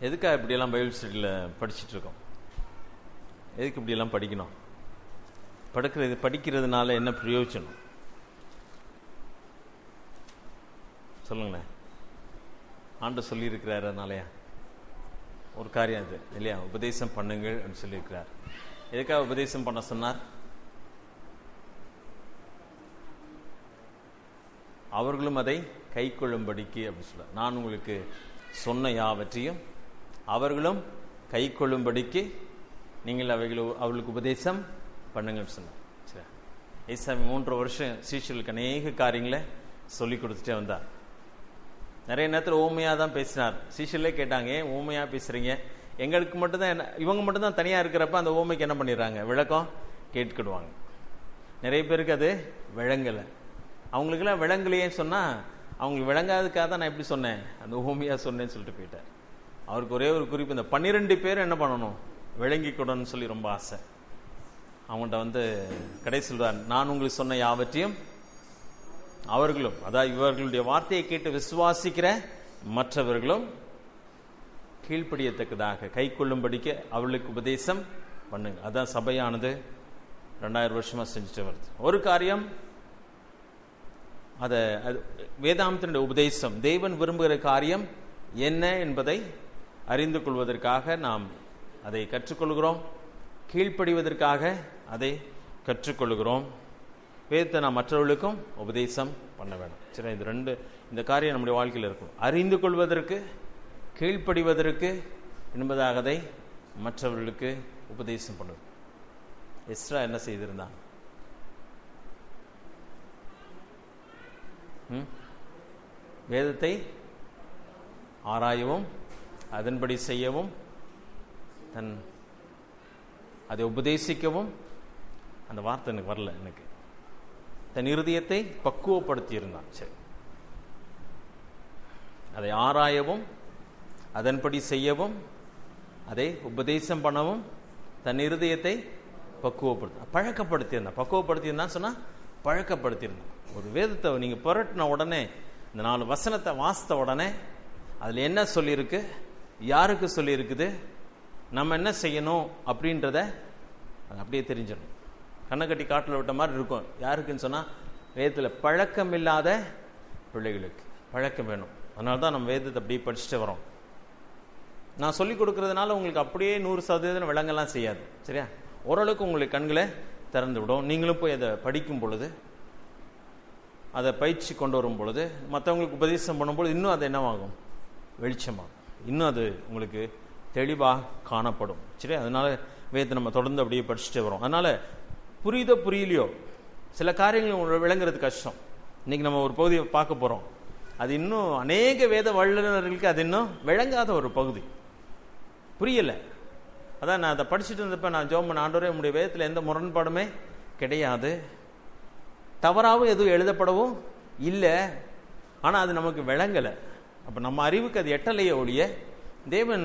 எதுக்காக இப்படியெல்லாம் பைபிள் ஸ்டடியில் படிச்சுட்டு இருக்கோம் எதுக்கு இப்படியெல்லாம் படிக்கணும் படுக்கிறது படிக்கிறதுனால என்ன பிரயோஜனம் சொல்லுங்களேன் ஆண்டு சொல்லியிருக்கிறாரு அதனாலயா ஒரு காரியம் அது இல்லையா உபதேசம் பண்ணுங்கள் அப்படின்னு சொல்லியிருக்கிறார் எதுக்காக உபதேசம் பண்ண சொன்னார் அவர்களும் அதை கை கொள்ளும்படிக்கு அப்படி சொல்ல நான் உங்களுக்கு சொன்ன யாவற்றையும் அவர்களும் கை கொள்ளும்படிக்கு நீங்கள் அவைகள் அவர்களுக்கு உபதேசம் பண்ணுங்கன்னு சொன்னார் சரி ஏசாமி மூன்று வருஷம் சீஷர்களுக்கு அநேக காரியங்களை சொல்லி கொடுத்துட்டே வந்தார் நிறைய நேரத்தில் ஓமையாக தான் பேசினார் சீஷர்களே கேட்டாங்க ஏன் ஓமையாக பேசுறீங்க எங்களுக்கு மட்டும்தான் என்ன இவங்க மட்டும்தான் தனியாக இருக்கிறப்ப அந்த ஓமைக்கு என்ன பண்ணிடுறாங்க விளக்கம் கேட்டுக்கிடுவாங்க நிறைய பேருக்கு அது விளங்கலை அவங்களுக்கெல்லாம் விளங்கலையேன்னு சொன்னால் அவங்களுக்கு விளங்காததுக்காக தான் நான் எப்படி சொன்னேன் அந்த ஓமையாக சொன்னேன்னு சொல்லிட்டு போயிட்டார் அவருக்கு ஒரே ஒரு குறிப்பு இந்த பன்னிரெண்டு பேர் என்ன பண்ணணும் விளங்கிக்கூடணும்னு சொல்லி ரொம்ப ஆசை அவங்கள்ட்ட வந்து கடை சொல்றார் நான் உங்களுக்கு சொன்ன யாவற்றையும் அவர்களும் அதாவது இவர்களுடைய வார்த்தையை கேட்டு விசுவாசிக்கிற மற்றவர்களும் கீழ்ப்படியத்தக்கதாக கை கொள்ளும்படிக்க அவர்களுக்கு உபதேசம் பண்ணுங்க அதான் சபையானது ரெண்டாயிரம் வருஷமா செஞ்சுட்டு வருது ஒரு காரியம் அத அது வேதாந்தனுடைய உபதேசம் தேவன் விரும்புகிற காரியம் என்ன என்பதை அறிந்து கொள்வதற்காக நாம் அதை கற்றுக்கொள்கிறோம் கீழ்ப்படிவதற்காக அதை கற்றுக்கொள்கிறோம் வேதத்தை நாம் மற்றவர்களுக்கும் உபதேசம் பண்ண வேணும் சரி இது ரெண்டு இந்த காரியம் நம்முடைய வாழ்க்கையில் இருக்கும் அறிந்து கொள்வதற்கு கீழ்ப்படிவதற்கு என்பதாக அதை மற்றவர்களுக்கு உபதேசம் பண்ணுவது எஸ்ரா என்ன செய்திருந்தான் ம்? வேதத்தை ஆராயவும் அதன்படி செய்யவும் தன் அதை உபதேசிக்கவும் அந்த வார்த்தை எனக்கு வரல எனக்கு தன் இருதயத்தை பக்குவப்படுத்தி இருந்தான் சரி அதை ஆராயவும் அதன்படி செய்யவும் அதை உபதேசம் பண்ணவும் தன் இருதயத்தை பக்குவப்படுத்த பழக்கப்படுத்தியிருந்தான் பக்குவப்படுத்தியிருந்தான் சொன்னா பழக்கப்படுத்தியிருந்தான் ஒரு வேதத்தை நீங்க புரட்டின உடனே இந்த நாலு வசனத்தை வாசித்த உடனே அதுல என்ன சொல்லியிருக்கு யாருக்கு சொல்லியிருக்குது நம்ம என்ன செய்யணும் அப்படின்றத அது அப்படியே தெரிஞ்சிடணும் கண்ணை கட்டி காட்டில் விட்ட மாதிரி இருக்கும் யாருக்குன்னு சொன்னா வேதத்துல பழக்கம் இல்லாத பிள்ளைகளுக்கு பழக்கம் வேணும் அதனால தான் நம்ம வேதத்தை அப்படியே படிச்சுட்டு வரோம் நான் சொல்லி கொடுக்கறதுனால உங்களுக்கு அப்படியே நூறு சதவீதம் விளங்கலாம் செய்யாது சரியா ஓரளவுக்கு உங்களுக்கு கண்களை திறந்து விடும் நீங்களும் போய் அதை படிக்கும் பொழுது அதை பயிற்சி கொண்டு வரும் பொழுது மற்றவங்களுக்கு உபதேசம் பண்ணும்பொழுது இன்னும் அது என்னவாகும் வெளிச்சமாகும் இன்னும் அது உங்களுக்கு தெளிவாக காணப்படும் சரி அதனால வேதத்தை நம்ம தொடர்ந்து அப்படியே படிச்சுட்டே வரோம் அதனால புரியுதோ புரியலையோ சில காரியங்கள் உங்களுக்கு விளங்குறது கஷ்டம் இன்னைக்கு நம்ம ஒரு பகுதியை பார்க்க போறோம் அது இன்னும் அநேக வேத வல்லுநர்களுக்கு அது இன்னும் விளங்காத ஒரு பகுதி புரியல அதான் நான் அதை படிச்சுட்டு இருந்தப்ப நான் ஜோமன் ஆண்டோரே உங்களுடைய வேதத்தில் எந்த முரண்பாடுமே கிடையாது தவறாகவும் எதுவும் எழுதப்படவும் இல்லை ஆனால் அது நமக்கு விளங்கலை அப்போ நம்ம அறிவுக்கு அது எட்டலையே ஒழிய தேவன்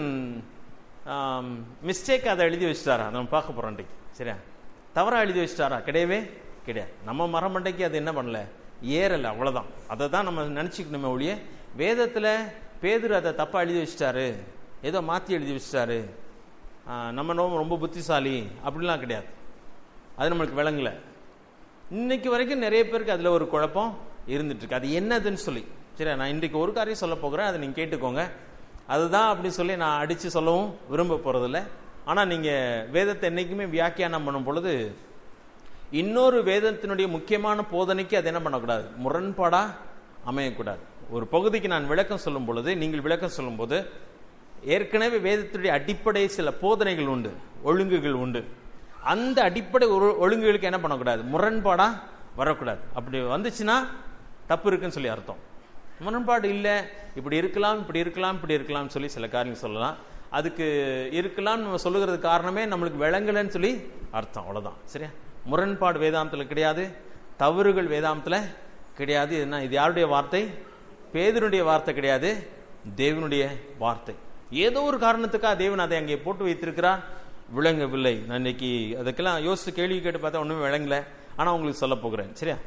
மிஸ்டேக் அதை எழுதி வச்சுட்டாரா நம்ம பார்க்க போகிறோம் இன்றைக்கு சரியா தவறாக எழுதி வச்சுட்டாரா கிடையவே கிடையாது நம்ம மரமண்டைக்கு அது என்ன பண்ணல ஏறலை அவ்வளோதான் அதை தான் நம்ம நினச்சிக்கணுமே ஒழிய வேதத்தில் பேதர் அதை தப்பாக எழுதி வச்சுட்டாரு ஏதோ மாற்றி எழுதி வச்சுட்டாரு நம்ம நோ ரொம்ப புத்திசாலி அப்படிலாம் கிடையாது அது நம்மளுக்கு விளங்கலை இன்னைக்கு வரைக்கும் நிறைய பேருக்கு அதில் ஒரு குழப்பம் இருந்துட்டு இருக்கு அது என்னதுன்னு சொல்லி சரி நான் இன்றைக்கு ஒரு காரியம் சொல்ல போகிறேன் அதை நீங்கள் கேட்டுக்கோங்க அதுதான் அப்படி சொல்லி நான் அடித்து சொல்லவும் விரும்ப போகிறதில்ல ஆனால் நீங்கள் வேதத்தை என்றைக்குமே வியாக்கியானம் பண்ணும் பொழுது இன்னொரு வேதத்தினுடைய முக்கியமான போதனைக்கு அது என்ன பண்ணக்கூடாது முரண்பாடாக அமையக்கூடாது ஒரு பகுதிக்கு நான் விளக்கம் சொல்லும் பொழுது நீங்கள் விளக்கம் சொல்லும்போது ஏற்கனவே வேதத்துடைய அடிப்படை சில போதனைகள் உண்டு ஒழுங்குகள் உண்டு அந்த அடிப்படை ஒழுங்குகளுக்கு என்ன பண்ணக்கூடாது முரண்பாடா வரக்கூடாது அப்படி வந்துச்சுன்னா தப்பு இருக்குன்னு சொல்லி அர்த்தம் முரண்பாடு இல்லை இப்படி இருக்கலாம் இப்படி இருக்கலாம் இப்படி இருக்கலாம்னு சொல்லி சில காரியங்கள் சொல்லலாம் அதுக்கு இருக்கலாம் நம்ம சொல்லுகிறது காரணமே நம்மளுக்கு விளங்கலைன்னு சொல்லி அர்த்தம் அவ்வளவுதான் சரியா முரண்பாடு வேதாந்தத்தில் கிடையாது தவறுகள் வேதாந்தத்தில் கிடையாது என்ன இது யாருடைய வார்த்தை பேதனுடைய வார்த்தை கிடையாது தேவனுடைய வார்த்தை ஏதோ ஒரு காரணத்துக்காக தேவன் அதை அங்கே போட்டு வைத்திருக்கிறார் விளங்கவில்லை நான் இன்னைக்கு அதுக்கெல்லாம் யோசிச்சு கேள்வி கேட்டு பார்த்தா ஒன்றுமே விளங்கல ஆனால் உங்களுக்கு சொல்ல போகிறேன் சரியா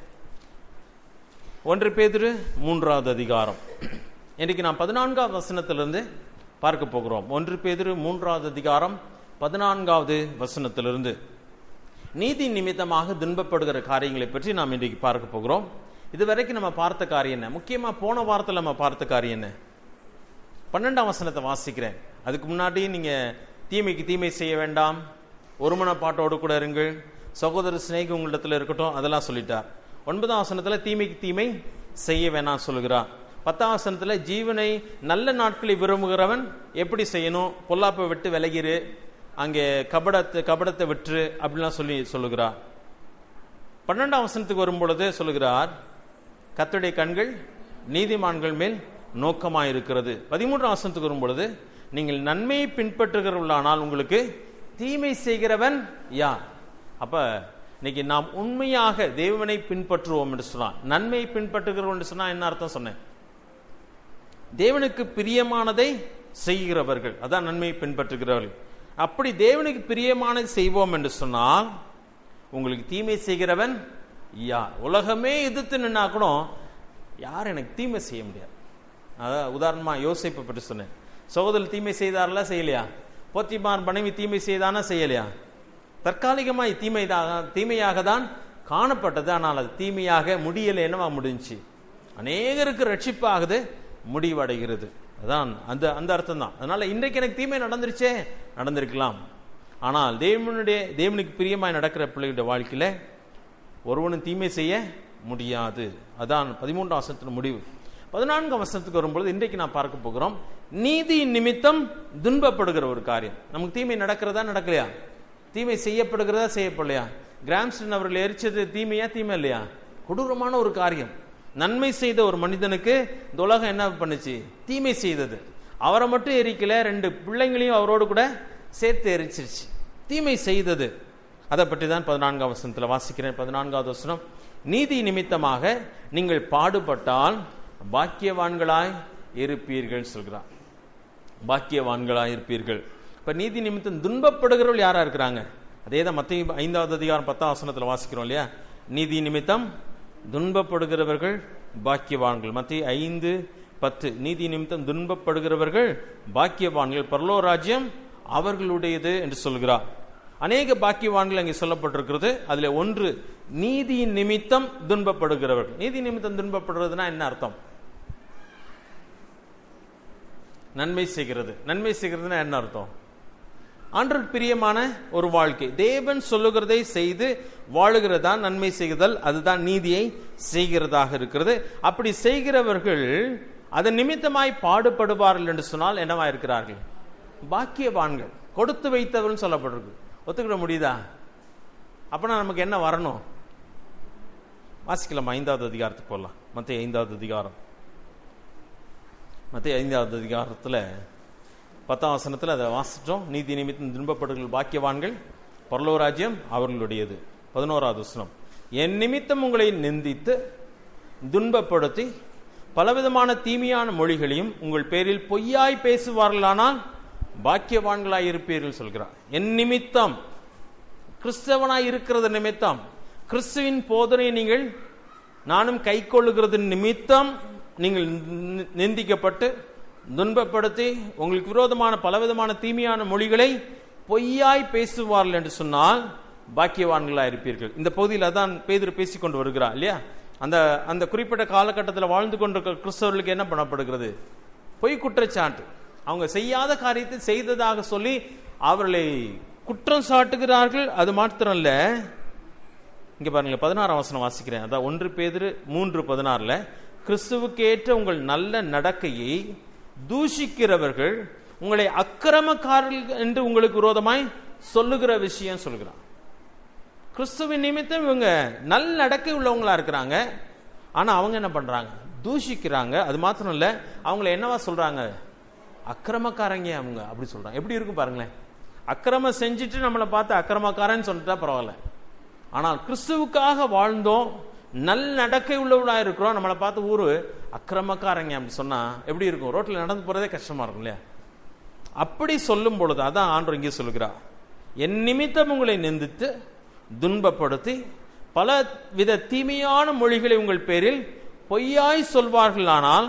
ஒன்று பேதிரு மூன்றாவது அதிகாரம் இன்னைக்கு நான் பதினான்காவது வசனத்திலிருந்து பார்க்க போகிறோம் ஒன்று பேதிரு மூன்றாவது அதிகாரம் பதினான்காவது வசனத்திலிருந்து நீதி நிமித்தமாக துன்பப்படுகிற காரியங்களை பற்றி நாம் இன்றைக்கு பார்க்க போகிறோம் இதுவரைக்கும் நம்ம பார்த்த காரியம் என்ன முக்கியமா போன வாரத்தில் நம்ம பார்த்த காரியம் என்ன பன்னெண்டாம் வசனத்தை வாசிக்கிறேன் அதுக்கு முன்னாடி நீங்க தீமைக்கு தீமை செய்ய வேண்டாம் ஒருமனப்பாட்டோடு கூட இருங்கள் சகோதர சிநேகம் உங்களிடத்துல இருக்கட்டும் அதெல்லாம் சொல்லிட்டார் ஒன்பதாம் வசனத்துல தீமைக்கு தீமை செய்ய வேணாம் சொல்லுகிறார் பத்தாம் வசனத்துல ஜீவனை நல்ல நாட்களை விரும்புகிறவன் எப்படி செய்யணும் பொல்லாப்பை விட்டு விலகிரு அங்கே கபடத்தை கபடத்தை விற்று அப்படிலாம் சொல்லி சொல்லுகிறார் பன்னெண்டாம் வசனத்துக்கு வரும் பொழுது சொல்லுகிறார் கத்துடைய கண்கள் நீதிமான்கள் மேல் நோக்கமாயிருக்கிறது பதிமூன்றாம் வசனத்துக்கு வரும் பொழுது நீங்கள் நன்மையை பின்பற்றுகிறவர்களானால் உங்களுக்கு தீமை செய்கிறவன் யார் அப்ப இன்னைக்கு நாம் உண்மையாக தேவனை பின்பற்றுவோம் என்று சொன்னா நன்மையை பின்பற்றுகிறோம் என்று சொன்னா என்ன அர்த்தம் சொன்னேன் தேவனுக்கு பிரியமானதை செய்கிறவர்கள் அதான் நன்மையை பின்பற்றுகிறவர்கள் அப்படி தேவனுக்கு பிரியமானதை செய்வோம் என்று சொன்னால் உங்களுக்கு தீமை செய்கிறவன் யார் உலகமே எதிர்த்து நின்னா கூட யார் எனக்கு தீமை செய்ய முடியாது அதான் உதாரணமா யோசிப்பை பற்றி சொன்னேன் சகோதரர் தீமை செய்தார்ல செய்யலையா போத்திமார் மனைவி தீமை செய்தானா செய்யலையா தற்காலிகமாய் தீமை தீமையாக தான் காணப்பட்டது ஆனால் அது தீமையாக முடியலை என்னவா முடிஞ்சு அநேகருக்கு ரட்சிப்பு ஆகுது முடிவடைகிறது அதான் அந்த அந்த அர்த்தம் தான் அதனால இன்றைக்கு எனக்கு தீமை நடந்துருச்சே நடந்திருக்கலாம் ஆனால் தேவனுடைய தேவனுக்கு பிரியமாய் நடக்கிற பிள்ளைகளுடைய வாழ்க்கையில ஒருவனும் தீமை செய்ய முடியாது அதான் பதிமூன்றாம் வசனத்தின் முடிவு பதினான்காம் வசனத்துக்கு வரும்பொழுது இன்றைக்கு நான் பார்க்க போகிறோம் நீதி நிமித்தம் துன்பப்படுகிற ஒரு காரியம் நமக்கு தீமை நடக்கிறதா நடக்கலையா தீமை செய்யப்படுகிறதா செய்யப்படலையா கிராம்ஸ்டன் அவர்கள் எரிச்சது தீமையா தீமை இல்லையா கொடூரமான ஒரு காரியம் நன்மை செய்த ஒரு மனிதனுக்கு இந்த உலகம் என்ன பண்ணுச்சு தீமை செய்தது அவரை மட்டும் எரிக்கல ரெண்டு பிள்ளைங்களையும் அவரோடு கூட சேர்த்து எரிச்சிருச்சு தீமை செய்தது அதை பற்றி தான் பதினான்காம் வசனத்தில் வாசிக்கிறேன் பதினான்காவது வசனம் நீதி நிமித்தமாக நீங்கள் பாடுபட்டால் பாக்கியவான்களாய் இருப்பீர்கள் சொல்கிறார் பாக்கியவான்களாய் இருப்பீர்கள் இப்ப நீதி நிமித்தம் துன்பப்படுகிறவர்கள் யாரா இருக்கிறாங்க அதே தான் மத்திய ஐந்தாவது அதிகாரம் பத்தாம் வசனத்தில் வாசிக்கிறோம் இல்லையா நீதி நிமித்தம் துன்பப்படுகிறவர்கள் பாக்கியவான்கள் மத்திய ஐந்து பத்து நீதி நிமித்தம் துன்பப்படுகிறவர்கள் பாக்கியவான்கள் பரலோ ராஜ்யம் அவர்களுடையது என்று சொல்கிறார் அநேக பாக்கியவான்கள் அங்கே சொல்லப்பட்டிருக்கிறது அதுல ஒன்று நீதியின் நிமித்தம் துன்பப்படுகிறவர்கள் நீதி நிமித்தம் துன்பப்படுறதுனா என்ன அர்த்தம் நன்மை செய்கிறது நன்மை செய்கிறதுனா என்ன அர்த்தம் ஆண்டு பிரியமான ஒரு வாழ்க்கை தேவன் சொல்லுகிறதை செய்து வாழுகிறதா நன்மை செய்குதல் அதுதான் நீதியை செய்கிறதாக இருக்கிறது அப்படி செய்கிறவர்கள் அதன் நிமித்தமாய் பாடுபடுவார்கள் என்று சொன்னால் என்னவா இருக்கிறார்கள் பாக்கியவான்கள் கொடுத்து வைத்தவர்கள் சொல்லப்பட்டிருக்கு ஒத்துக்கிட முடியுதா அப்பனா நமக்கு என்ன வரணும் வாசிக்கலாம் ஐந்தாவது அதிகாரத்துக்கு போகலாம் மத்திய ஐந்தாவது அதிகாரம் மத்திய ஐந்தாவது அதிகாரத்துல பத்தாம் வசனத்தில் அதை வாசிட்டோம் நீதி நிமித்தம் துன்பப்படுகள் பாக்கியவான்கள் பரலோராஜ்யம் அவர்களுடையது பதினோராவது வசனம் என் நிமித்தம் உங்களை நிந்தித்து துன்பப்படுத்தி பலவிதமான தீமையான மொழிகளையும் உங்கள் பேரில் பொய்யாய் பேசுவார்களானால் பாக்கியவான்களாய் இருப்பீர்கள் சொல்கிறார் என் நிமித்தம் கிறிஸ்தவனாய் இருக்கிறது நிமித்தம் கிறிஸ்துவின் போதனை நீங்கள் நானும் கை கொள்ளுகிறது நிமித்தம் நீங்கள் நிந்திக்கப்பட்டு துன்பப்படுத்தி உங்களுக்கு விரோதமான பலவிதமான தீமையான மொழிகளை பொய்யாய் பேசுவார்கள் என்று சொன்னால் பாக்கியவான்களா இருப்பீர்கள் இந்த பகுதியில் தான் பேதர் பேசிக்கொண்டு வருகிறார் இல்லையா அந்த அந்த குறிப்பிட்ட காலகட்டத்தில் வாழ்ந்து கொண்டிருக்கிற கிறிஸ்தவர்களுக்கு என்ன பண்ணப்படுகிறது பொய் குற்றச்சாட்டு அவங்க செய்யாத காரியத்தை செய்ததாக சொல்லி அவர்களை குற்றம் சாட்டுகிறார்கள் அது மாத்திரம் இல்ல இங்க பாருங்க பதினாறாம் வசனம் வாசிக்கிறேன் அதான் ஒன்று பேதிரு மூன்று பதினாறுல கிறிஸ்துவுக்கு ஏற்ற உங்கள் நல்ல நடக்கையை தூஷிக்கிறவர்கள் உங்களை அக்கிரமக்காரர்கள் என்று உங்களுக்கு விரோதமாய் சொல்லுகிற விஷயம் சொல்கிறான் கிறிஸ்துவின் நிமித்தம் இவங்க நல் நடக்கை உள்ளவங்களா இருக்கிறாங்க ஆனா அவங்க என்ன பண்றாங்க தூஷிக்கிறாங்க அது மாத்திரம் இல்ல அவங்கள என்னவா சொல்றாங்க அக்கிரமக்காரங்க அவங்க அப்படி சொல்றாங்க எப்படி இருக்கும் பாருங்களேன் அக்கிரமம் செஞ்சுட்டு நம்மளை பார்த்து அக்கிரமக்காரன்னு சொல்லிட்டா பரவாயில்ல ஆனால் கிறிஸ்துவுக்காக வாழ்ந்தோம் நல் நடக்கை உள்ளவளா இருக்கிறோம் நம்மளை பார்த்து ஊரு அக்கிரமக்காரங்க அப்படி சொன்னா எப்படி இருக்கும் ரோட்ல நடந்து போறதே கஷ்டமா இருக்கும் இல்லையா அப்படி சொல்லும் பொழுது அதான் ஆண்டு இங்கே சொல்லுகிறார் என் நிமித்தம் உங்களை நிந்தித்து துன்பப்படுத்தி பல வித தீமையான மொழிகளை உங்கள் பேரில் பொய்யாய் சொல்வார்களானால்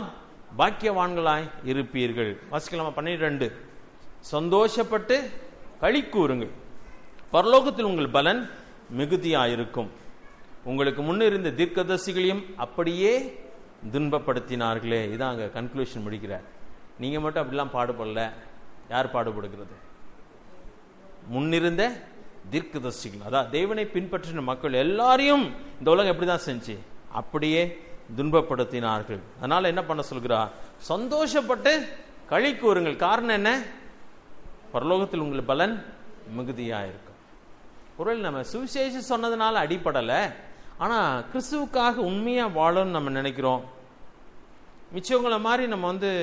பாக்கியவான்களாய் இருப்பீர்கள் வாசிக்கலாமா பன்னிரெண்டு சந்தோஷப்பட்டு களி கூறுங்கள் பரலோகத்தில் உங்கள் பலன் மிகுதியாயிருக்கும் உங்களுக்கு முன்னிருந்த தீர்க்கதரிசிகளையும் அப்படியே துன்பப்படுத்தினார்களே இதான் அங்க கன்க்ளூஷன் முடிக்கிறார் நீங்க மட்டும் அப்படிலாம் பாடுபடல யார் பாடுபடுகிறது முன்னிருந்த தீர்க்கதரிசிகள் அதான் தேவனை பின்பற்றின மக்கள் எல்லாரையும் இந்த உலகம் எப்படிதான் செஞ்சு அப்படியே துன்பப்படுத்தினார்கள் அதனால என்ன பண்ண சொல்கிறார் சந்தோஷப்பட்டு களி கூறுங்கள் காரணம் என்ன பரலோகத்தில் உங்கள் பலன் மிகுதியா இருக்கும் குரல் நம்ம சுவிசேஷம் சொன்னதுனால அடிப்படல ஆனா கிறிஸ்துவுக்காக உண்மையா வாழணும்னு நம்ம நினைக்கிறோம் மிச்சவங்கள மாதிரி நம்ம வந்து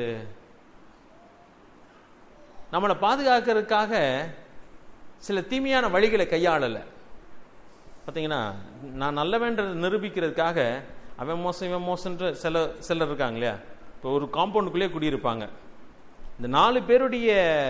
நம்மளை பாதுகாக்கிறதுக்காக சில தீமையான வழிகளை கையாளலை பார்த்தீங்கன்னா நான் நல்லவன்றதை நிரூபிக்கிறதுக்காக அவன் மோசம் இவன் மோசன்ற சில சிலர் இருக்காங்க இல்லையா இப்போ ஒரு காம்பவுண்டுக்குள்ளேயே குடியிருப்பாங்க இந்த நாலு பேருடைய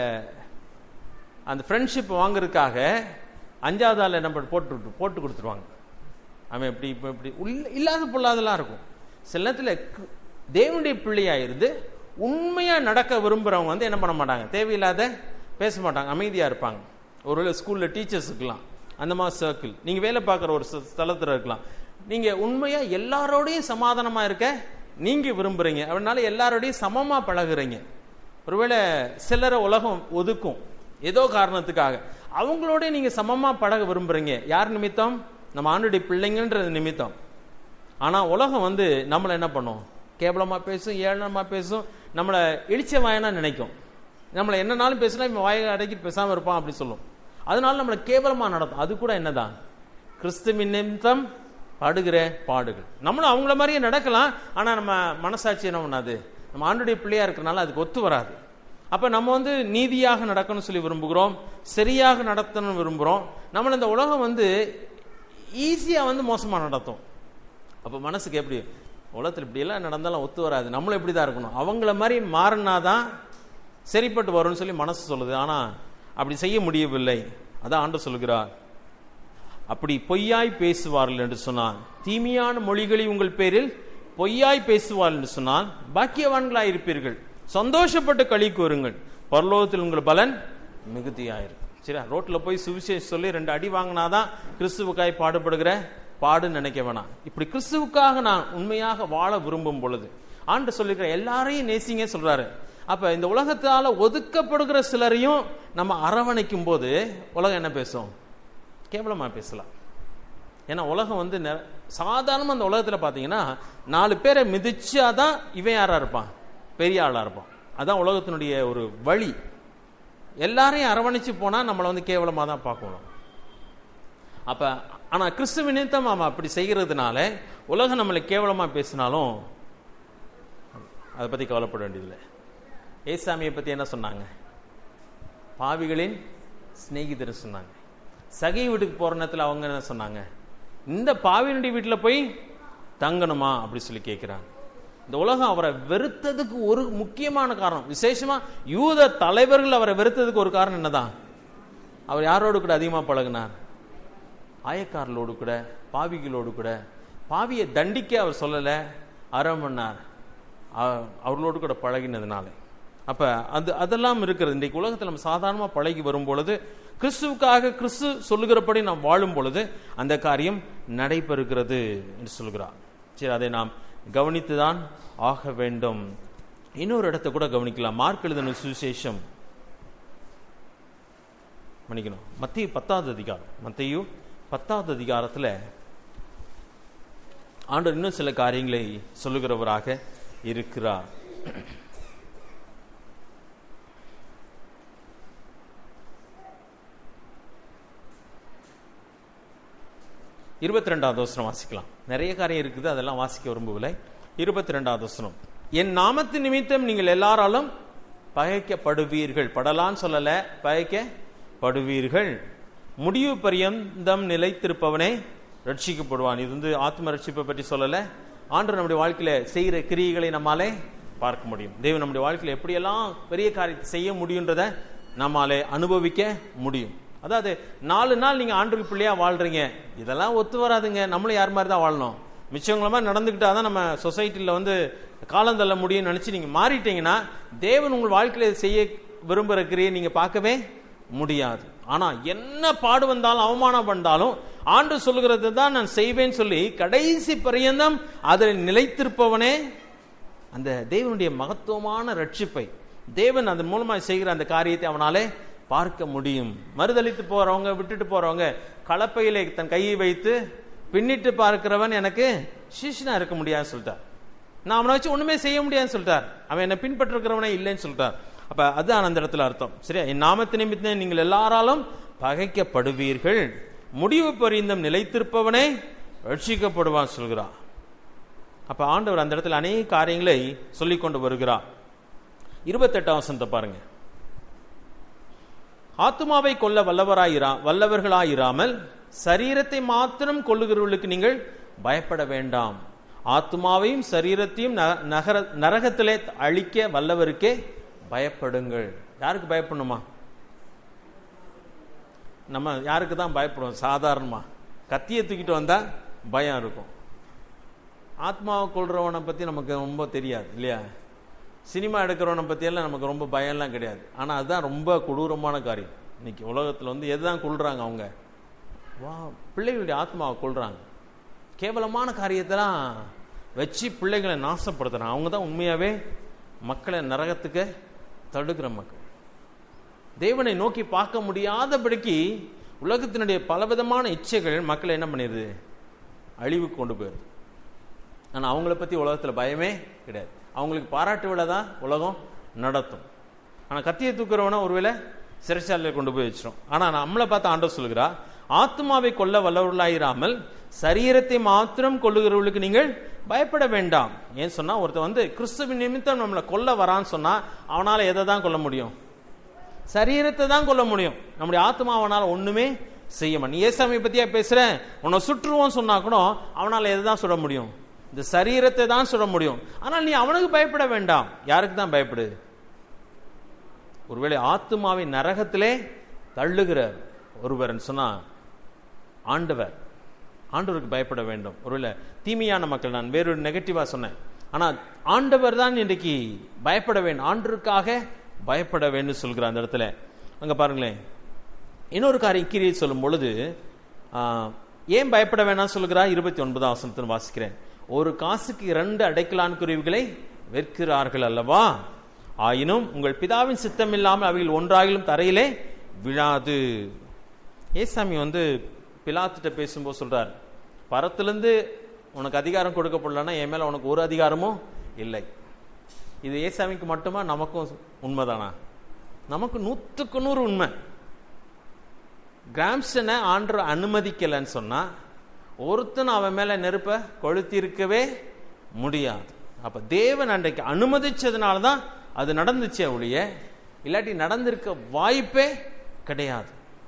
அந்த ஃப்ரெண்ட்ஷிப் வாங்குறதுக்காக அஞ்சாவது ஆள் என்ன பண்ண- போட்டு விட்டு- போட்டு கொடுத்துருவாங்க அவன் எப்படி இப்போ இப்படி உள்ள இல்லாத பொல்லாதெல்லாம் இருக்கும் சில நேரத்தில் கு- தேவனுடைய பிள்ளையா இருந்து உண்மையா நடக்க விரும்புறவங்க வந்து என்ன பண்ண மாட்டாங்க தேவையில்லாத பேச மாட்டாங்க அமைதியா இருப்பாங்க ஒருவேளை ஸ்கூல்ல டீச்சர்ஸ் இருக்கலாம் அந்த மாதிரி சர்க்கிள் நீங்க வேலை பார்க்குற ஒரு ஸ்த- ஸ்தலத்துல இருக்கலாம் நீங்க உண்மையா எல்லாரோடையும் சமாதானமா இருக்க நீங்க விரும்புறீங்க அதனால எல்லாரோடையும் சமமா பழகுறீங்க ஒருவேளை சிலரை உலகம் ஒதுக்கும் ஏதோ காரணத்துக்காக அவங்களோட நீங்க சமமா பழக விரும்புறீங்க யார் நிமித்தம் நம்ம ஆண்டுடைய பிள்ளைங்கன்றது நிமித்தம் ஆனா உலகம் வந்து நம்மளை என்ன பண்ணும் கேவலமா பேசும் ஏளனமா பேசும் நம்மளை இழிச்ச வாயனா நினைக்கும் நம்மளை என்னனாலும் பேசினா இவன் வாயை அடக்கி பேசாம இருப்பான் அப்படி சொல்லும் அதனால நம்மளை கேவலமா நடத்தும் அது கூட என்னதான் கிறிஸ்துவின் நிமித்தம் படுகிற பாடுகள் நம்மளும் அவங்கள மாதிரியே நடக்கலாம் ஆனா நம்ம மனசாட்சி என்ன பண்ணாது நம்ம ஆண்டுடைய பிள்ளையா இருக்கறனால அதுக்கு ஒத்து வராது அப்ப நம்ம வந்து நீதியாக நடக்கணும்னு சொல்லி விரும்புகிறோம் சரியாக நடத்தணும்னு விரும்புகிறோம் நம்மள இந்த உலகம் வந்து ஈஸியா வந்து மோசமா நடத்தும் அப்ப மனசுக்கு எப்படி உலகத்தில் இப்படியெல்லாம் நடந்தாலும் ஒத்து வராது நம்மளும் இப்படி தான் இருக்கணும் அவங்கள மாதிரி மாறினாதான் சரிப்பட்டு வரும்னு சொல்லி மனசு சொல்லுது ஆனா அப்படி செய்ய முடியவில்லை அதான் ஆண்டு சொல்கிறார் அப்படி பொய்யாய் பேசுவார்கள் என்று சொன்னான் தீமையான மொழிகளை உங்கள் பேரில் பொய்யாய் பேசுவார்கள் என்று சொன்னால் பாக்கியவான்களாய் இருப்பீர்கள் சந்தோஷப்பட்டு களி கூறுங்கள் பரலோகத்தில் உங்கள் பலன் மிகுதியாயிருக்கும் சரியா ரோட்ல போய் சுவிசேஷம் சொல்லி ரெண்டு அடி வாங்கினாதான் கிறிஸ்துவுக்காய் பாடுபடுகிற பாடுன்னு நினைக்க வேணாம் இப்படி கிறிஸ்துவுக்காக நான் உண்மையாக வாழ விரும்பும் பொழுது ஆண்டு சொல்லிக்கிற எல்லாரையும் நேசிங்க சொல்றாரு அப்ப இந்த உலகத்தால ஒதுக்கப்படுகிற சிலரையும் நம்ம அரவணைக்கும் போது உலகம் என்ன பேசும் கேவலமா பேசலாம் ஏன்னா உலகம் வந்து நெ- சாதாரணமா அந்த உலகத்துல பாத்தீங்கன்னா நாலு பேரை மிதிச்சாதான் இவன் யாரா இருப்பான் பெரிய ஆளா இருப்பான் அதான் உலகத்தினுடைய ஒரு வழி எல்லாரையும் அரவணைச்சு போனா நம்மளை வந்து கேவலமா தான் பார்க்கணும் அப்ப ஆனா கிறிஸ்துவ நிமித்தம் அவன் அப்படி செய்கிறதுனால உலகம் நம்மளை கேவலமா பேசினாலும் அதை பத்தி கவலைப்பட வேண்டியதில்லை ஏசாமியை பத்தி என்ன சொன்னாங்க பாவிகளின் சிநேகிதர் சொன்னாங்க சகை வீட்டுக்கு போற நேரத்துல அவங்க என்ன சொன்னாங்க இந்த பாவியனுடைய வீட்டுல போய் தங்கணுமா அப்படி சொல்லி கேட்கிறாங்க இந்த உலகம் அவரை வெறுத்ததுக்கு ஒரு முக்கியமான காரணம் விசேஷமா யூத தலைவர்கள் அவரை வெறுத்ததுக்கு ஒரு காரணம் என்னதான் அவர் யாரோடு கூட அதிகமா பழகினார் ஆயக்காரர்களோடு கூட பாவிகளோடு கூட பாவியை தண்டிக்க அவர் சொல்லல அறம் பண்ணார் அ- அவர்களோடு கூட பழகினதுனால அப்ப அது அதெல்லாம் இருக்கிறது இன்றைக்கு உலகத்தில் நம்ம சாதாரணமா பழகி வரும் பொழுது கிறிஸ்துவுக்காக கிறிஸ்து சொல்லுகிறபடி நாம் வாழும் பொழுது அந்த காரியம் நடைபெறுகிறது என்று சொல்கிறார் சரி அதை நாம் கவனித்துதான் ஆக வேண்டும் இன்னொரு இடத்தை கூட கவனிக்கலாம் மார்க் எழுதின சுவிசேஷம் மன்னிக்கணும் மத்திய பத்தாவது அதிகாரம் மத்திய பத்தாவது அதிகாரத்துல ஆண்டவர் இன்னும் சில காரியங்களை சொல்லுகிறவராக இருக்கிறார் இருபத்தி ரெண்டாவது வசனம் வாசிக்கலாம் நிறைய காரியம் இருக்குது அதெல்லாம் வாசிக்க விரும்பவில்லை இருபத்தி ரெண்டாவது வசனம் என் நாமத்து நிமித்தம் நீங்கள் எல்லாராலும் பகைக்கப்படுவீர்கள் படலான்னு சொல்லல பகைக்கப்படுவீர்கள் முடிவு பரியந்தம் நிலைத்திருப்பவனே ரட்சிக்கப்படுவான் இது வந்து ஆத்ம ரட்சிப்பை பற்றி சொல்லல ஆண்டு நம்முடைய வாழ்க்கையில செய்கிற கிரியைகளை நம்மாலே பார்க்க முடியும் தேவன் நம்முடைய வாழ்க்கையில எப்படியெல்லாம் பெரிய காரியத்தை செய்ய முடியுன்றத நம்மாலே அனுபவிக்க முடியும் அதாவது நாலு நாள் நீங்க ஆண்டுக்கு பிள்ளையா வாழ்றீங்க இதெல்லாம் ஒத்து வராதுங்க நம்மளும் யார் மாதிரி தான் வாழணும் மிச்சவங்கள மாதிரி நடந்துக்கிட்டாதான் நம்ம சொசைட்டில வந்து காலம் தள்ள முடியும்னு நினைச்சு நீங்க மாறிட்டீங்கன்னா தேவன் உங்கள் வாழ்க்கையில செய்ய விரும்புகிற கிரியை நீங்க பார்க்கவே முடியாது ஆனா என்ன பாடு வந்தாலும் அவமானம் வந்தாலும் ஆண்டு சொல்லுகிறது தான் நான் செய்வேன்னு சொல்லி கடைசி பரியந்தம் அதில் நிலைத்திருப்பவனே அந்த தேவனுடைய மகத்துவமான ரட்சிப்பை தேவன் அதன் மூலமா செய்கிற அந்த காரியத்தை அவனாலே பார்க்க முடியும் மறுதளித்து போறவங்க விட்டுட்டு போறவங்க கலப்பையிலே தன் கையை வைத்து பின்னிட்டு பார்க்கிறவன் எனக்கு சிஷ்யனா இருக்க முடியாதுன்னு சொல்லிட்டார் நான் அவனை வச்சு ஒண்ணுமே செய்ய முடியாதுன்னு சொல்லிட்டார் அவன் என்னை பின்பற்றுகிறவனே இல்லைன்னு சொல்லிட்டார் அப்ப அதுதான் அந்த இடத்துல அர்த்தம் சரியா என் நாமத்து நிமித்தம் நீங்கள் எல்லாராலும் பகைக்கப்படுவீர்கள் முடிவு பரிந்தம் நிலைத்திருப்பவனே ரட்சிக்கப்படுவான் சொல்கிறான் அப்ப ஆண்டவர் அந்த இடத்துல அநேக காரியங்களை சொல்லிக் கொண்டு வருகிறார் இருபத்தெட்டாம் வசனத்தை பாருங்க ஆத்துமாவை கொல்ல வல்லவராயிரா வல்லவர்களாயிராமல் சரீரத்தை மாத்திரம் கொள்ளுகிறவர்களுக்கு நீங்கள் பயப்பட வேண்டாம் ஆத்துமாவையும் சரீரத்தையும் ந- நகர நரகத்திலே அழிக்க வல்லவருக்கே பயப்படுங்கள் யாருக்கு பயப்படணுமா நம்ம யாருக்கு தான் பயப்படுவோம் சாதாரணமா கத்தியை தூக்கிட்டு வந்தா பயம் இருக்கும் ஆத்மாவை கொள்றவனை பத்தி நமக்கு ரொம்ப தெரியாது இல்லையா சினிமா எடுக்கிறவனை பற்றியெல்லாம் நமக்கு ரொம்ப பயம்லாம் கிடையாது ஆனால் அதுதான் ரொம்ப கொடூரமான காரியம் இன்னைக்கு உலகத்தில் வந்து எதுதான் கொள்றாங்க அவங்க வா பிள்ளைகளுடைய ஆத்மாவை கொள்றாங்க கேவலமான காரியத்தெல்லாம் வச்சு பிள்ளைகளை நாசப்படுத்துறாங்க அவங்க தான் உண்மையாவே மக்களை நரகத்துக்கு தடுக்கிற மக்கள் தேவனை நோக்கி பார்க்க முடியாதபடிக்கு உலகத்தினுடைய பலவிதமான இச்சைகள் மக்களை என்ன பண்ணிடுது அழிவுக்கு கொண்டு போயிருது ஆனா அவங்கள பத்தி உலகத்துல பயமே கிடையாது அவங்களுக்கு பாராட்டு விழா தான் உலகம் நடத்தும் ஆனா கத்தியை தூக்குறவன ஒருவேளை சிறைச்சாலையில் கொண்டு போய் வச்சிரும் ஆனா நம்மளை பார்த்து ஆண்டவர் சொல்கிறா ஆத்மாவை கொல்ல வல்லவர்களாயிராமல் சரீரத்தை மாத்திரம் கொள்ளுகிறவர்களுக்கு நீங்கள் பயப்பட வேண்டாம் ஏன் சொன்னா ஒருத்தன் வந்து கிறிஸ்துவின் நிமித்தம் நம்மளை கொல்ல வரான்னு சொன்னா அவனால எதை தான் கொல்ல முடியும் சரீரத்தை தான் கொல்ல முடியும் நம்முடைய ஆத்மா அவனால ஒண்ணுமே செய்ய மாட்டான் நீ ஏசாமியை பத்தியா பேசுறேன் உன்னை சுற்றுவோம் சொன்னா கூட அவனால எதை தான் சுட முடியும் இந்த சரீரத்தை தான் சுட முடியும் ஆனால் நீ அவனுக்கு பயப்பட வேண்டாம் யாருக்கு தான் பயப்படு ஒருவேளை ஆத்மாவை நரகத்திலே தள்ளுகிற ஒருவர்னு சொன்னா ஆண்டவர் ஆண்டவருக்கு பயப்பட வேண்டும் ஒருவேளை தீமையான மக்கள் நான் வேறொரு நெகட்டிவா சொன்னேன் ஆனா ஆண்டவர் தான் இன்றைக்கு பயப்பட வேண்டும் ஆண்டருக்காக பயப்பட வேண்டும் சொல்கிறார் அந்த இடத்துல அங்க பாருங்களேன் இன்னொரு காரியம் கீழே சொல்லும் பொழுது ஆ, ஏன் பயப்பட வேணாம் சொல்கிறார் இருபத்தி ஒன்பதாம் வசனத்தில் வாசிக்கிறேன் ஒரு காசுக்கு இரண்டு அடைக்கலான் குருவிகளை விற்கிறார்கள் அல்லவா ஆயினும் உங்கள் பிதாவின் சித்தம் இல்லாமல் அவைகள் ஒன்றாகிலும் தரையிலே விழாது ஏசாமி வந்து பிலாத்துட்ட பேசும்போது சொல்றார் பரத்திலிருந்து உனக்கு அதிகாரம் கொடுக்கப்படலன்னா என் மேல உனக்கு ஒரு அதிகாரமும் இல்லை இது ஏசாமிக்கு மட்டுமா நமக்கும் உண்மைதானா நமக்கு நூற்றுக்கு நூறு உண்மை கிராம்ஸ்டனை ஆண்டு அனுமதிக்கலைன்னு சொன்னா ஒருத்தன் அவன் மேல நெருப்ப கொளுத்தி இருக்கவே முடியாது அப்ப தேவன் அன்றைக்கு அனுமதிச்சதுனால தான் அது நடந்துச்சே ஒழிய இல்லாட்டி நடந்திருக்க வாய்ப்பே கிடையாது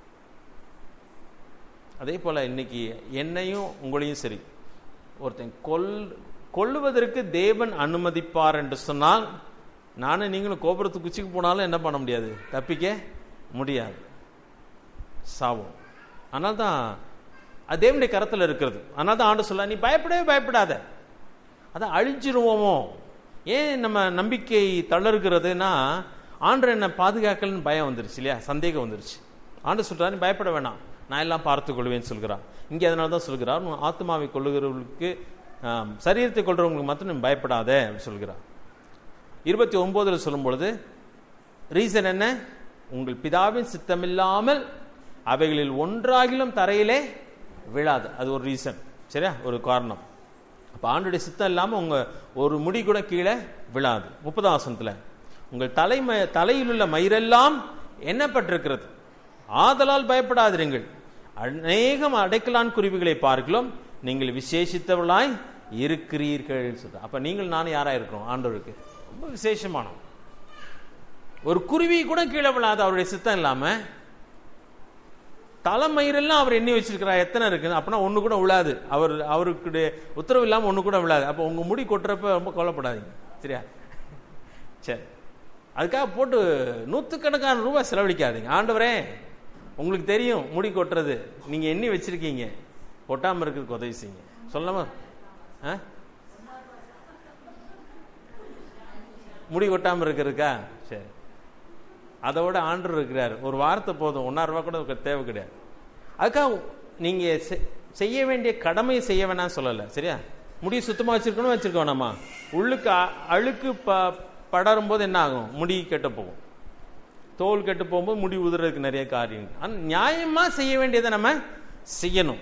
அதே போல இன்னைக்கு என்னையும் உங்களையும் சரி ஒருத்தன் கொல் கொல்லுவதற்கு தேவன் அனுமதிப்பார் என்று சொன்னால் நானும் நீங்களும் கோபுரத்துக்கு உச்சிக்கு போனாலும் என்ன பண்ண முடியாது தப்பிக்க முடியாது சாவும் அதனால தான் அது தேவனுடைய கரத்தில் இருக்கிறது அதனால தான் ஆண்டு சொல்ல நீ பயப்படவே பயப்படாத அதான் அழிஞ்சிருவோமோ ஏன் நம்ம நம்பிக்கை தளர்கிறதுனா ஆண்டு என்ன பாதுகாக்கலன்னு பயம் வந்துருச்சு இல்லையா சந்தேகம் வந்துருச்சு ஆண்டு சொல்றாரு நீ பயப்பட வேணாம் நான் எல்லாம் பார்த்து கொள்வேன்னு சொல்கிறார் இங்கே அதனால தான் சொல்கிறார் உன் ஆத்மாவை கொள்ளுகிறவர்களுக்கு ஆம், சரீரத்தை கொள்றவங்களுக்கு மட்டும் நீ பயப்படாத அப்படின்னு சொல்கிறார் இருபத்தி ஒன்பதுல சொல்லும் பொழுது ரீசன் என்ன உங்கள் பிதாவின் சித்தமில்லாமல் அவைகளில் ஒன்றாகிலும் தரையிலே விழாது அது ஒரு ரீசன் சரியா ஒரு காரணம் அப்ப ஆண்டுடைய சித்தம் இல்லாம உங்க ஒரு முடி கூட கீழே விழாது முப்பதாம் வசனத்துல உங்கள் தலை ம- தலையில் உள்ள மயிரெல்லாம் எண்ணப்பட்டிருக்கிறது ஆதலால் பயப்படாதிருங்கள் அநேகம் அடைக்கலான் குருவிகளை பார்க்கலாம் நீங்கள் விசேஷித்தவர்களாய் இருக்கிறீர்கள் சொல்ற அப்ப நீங்கள் நானும் யாரா இருக்கிறோம் ஆண்டவருக்கு ரொம்ப விசேஷமானோம் ஒரு குருவி கூட கீழே விழாது அவருடைய சித்தம் இல்லாம தலைமயிரெல்லாம் அவர் எண்ணி வச்சிருக்கிறார் எத்தனை இருக்கு அப்படின்னா ஒண்ணு கூட விழாது அவர் அவருக்கு உத்தரவு இல்லாம ஒண்ணு கூட விழாது அப்ப உங்க முடி கொட்டுறப்ப ரொம்ப கவலைப்படாதீங்க சரியா சரி அதுக்காக போட்டு நூற்றுக்கணக்கான ரூபாய் செலவழிக்காதீங்க ஆண்டவரே உங்களுக்கு தெரியும் முடி கொட்டுறது நீங்க எண்ணி வச்சிருக்கீங்க கொட்டாம இருக்கிறதுக்கு உதவி செய்யுங்க சொல்லாம ஆ? முடி கொட்டாம இருக்கிறதுக்கா சரி அதோட ஆண்டு இருக்கிறார் ஒரு வார்த்தை போதும் ஒன்னாயிரம் ரூபாய் கூட உங்களுக்கு தேவை கிடையாது அதுக்காக நீங்க செ- செய்ய வேண்டிய கடமையை செய்ய வேணாம் சொல்லல சரியா முடி சுத்தமா வச்சிருக்கணும் வச்சிருக்க வேணாமா உள்ளுக்கு அ- அழுக்கு ப படரும் போது என்ன ஆகும் முடி கெட்டு போகும் தோல் கெட்டு போகும்போது முடி உதுறதுக்கு நிறைய காரியம் இருக்கு. ஆனா நியாயமா செய்ய வேண்டியதை நம்ம செய்யணும்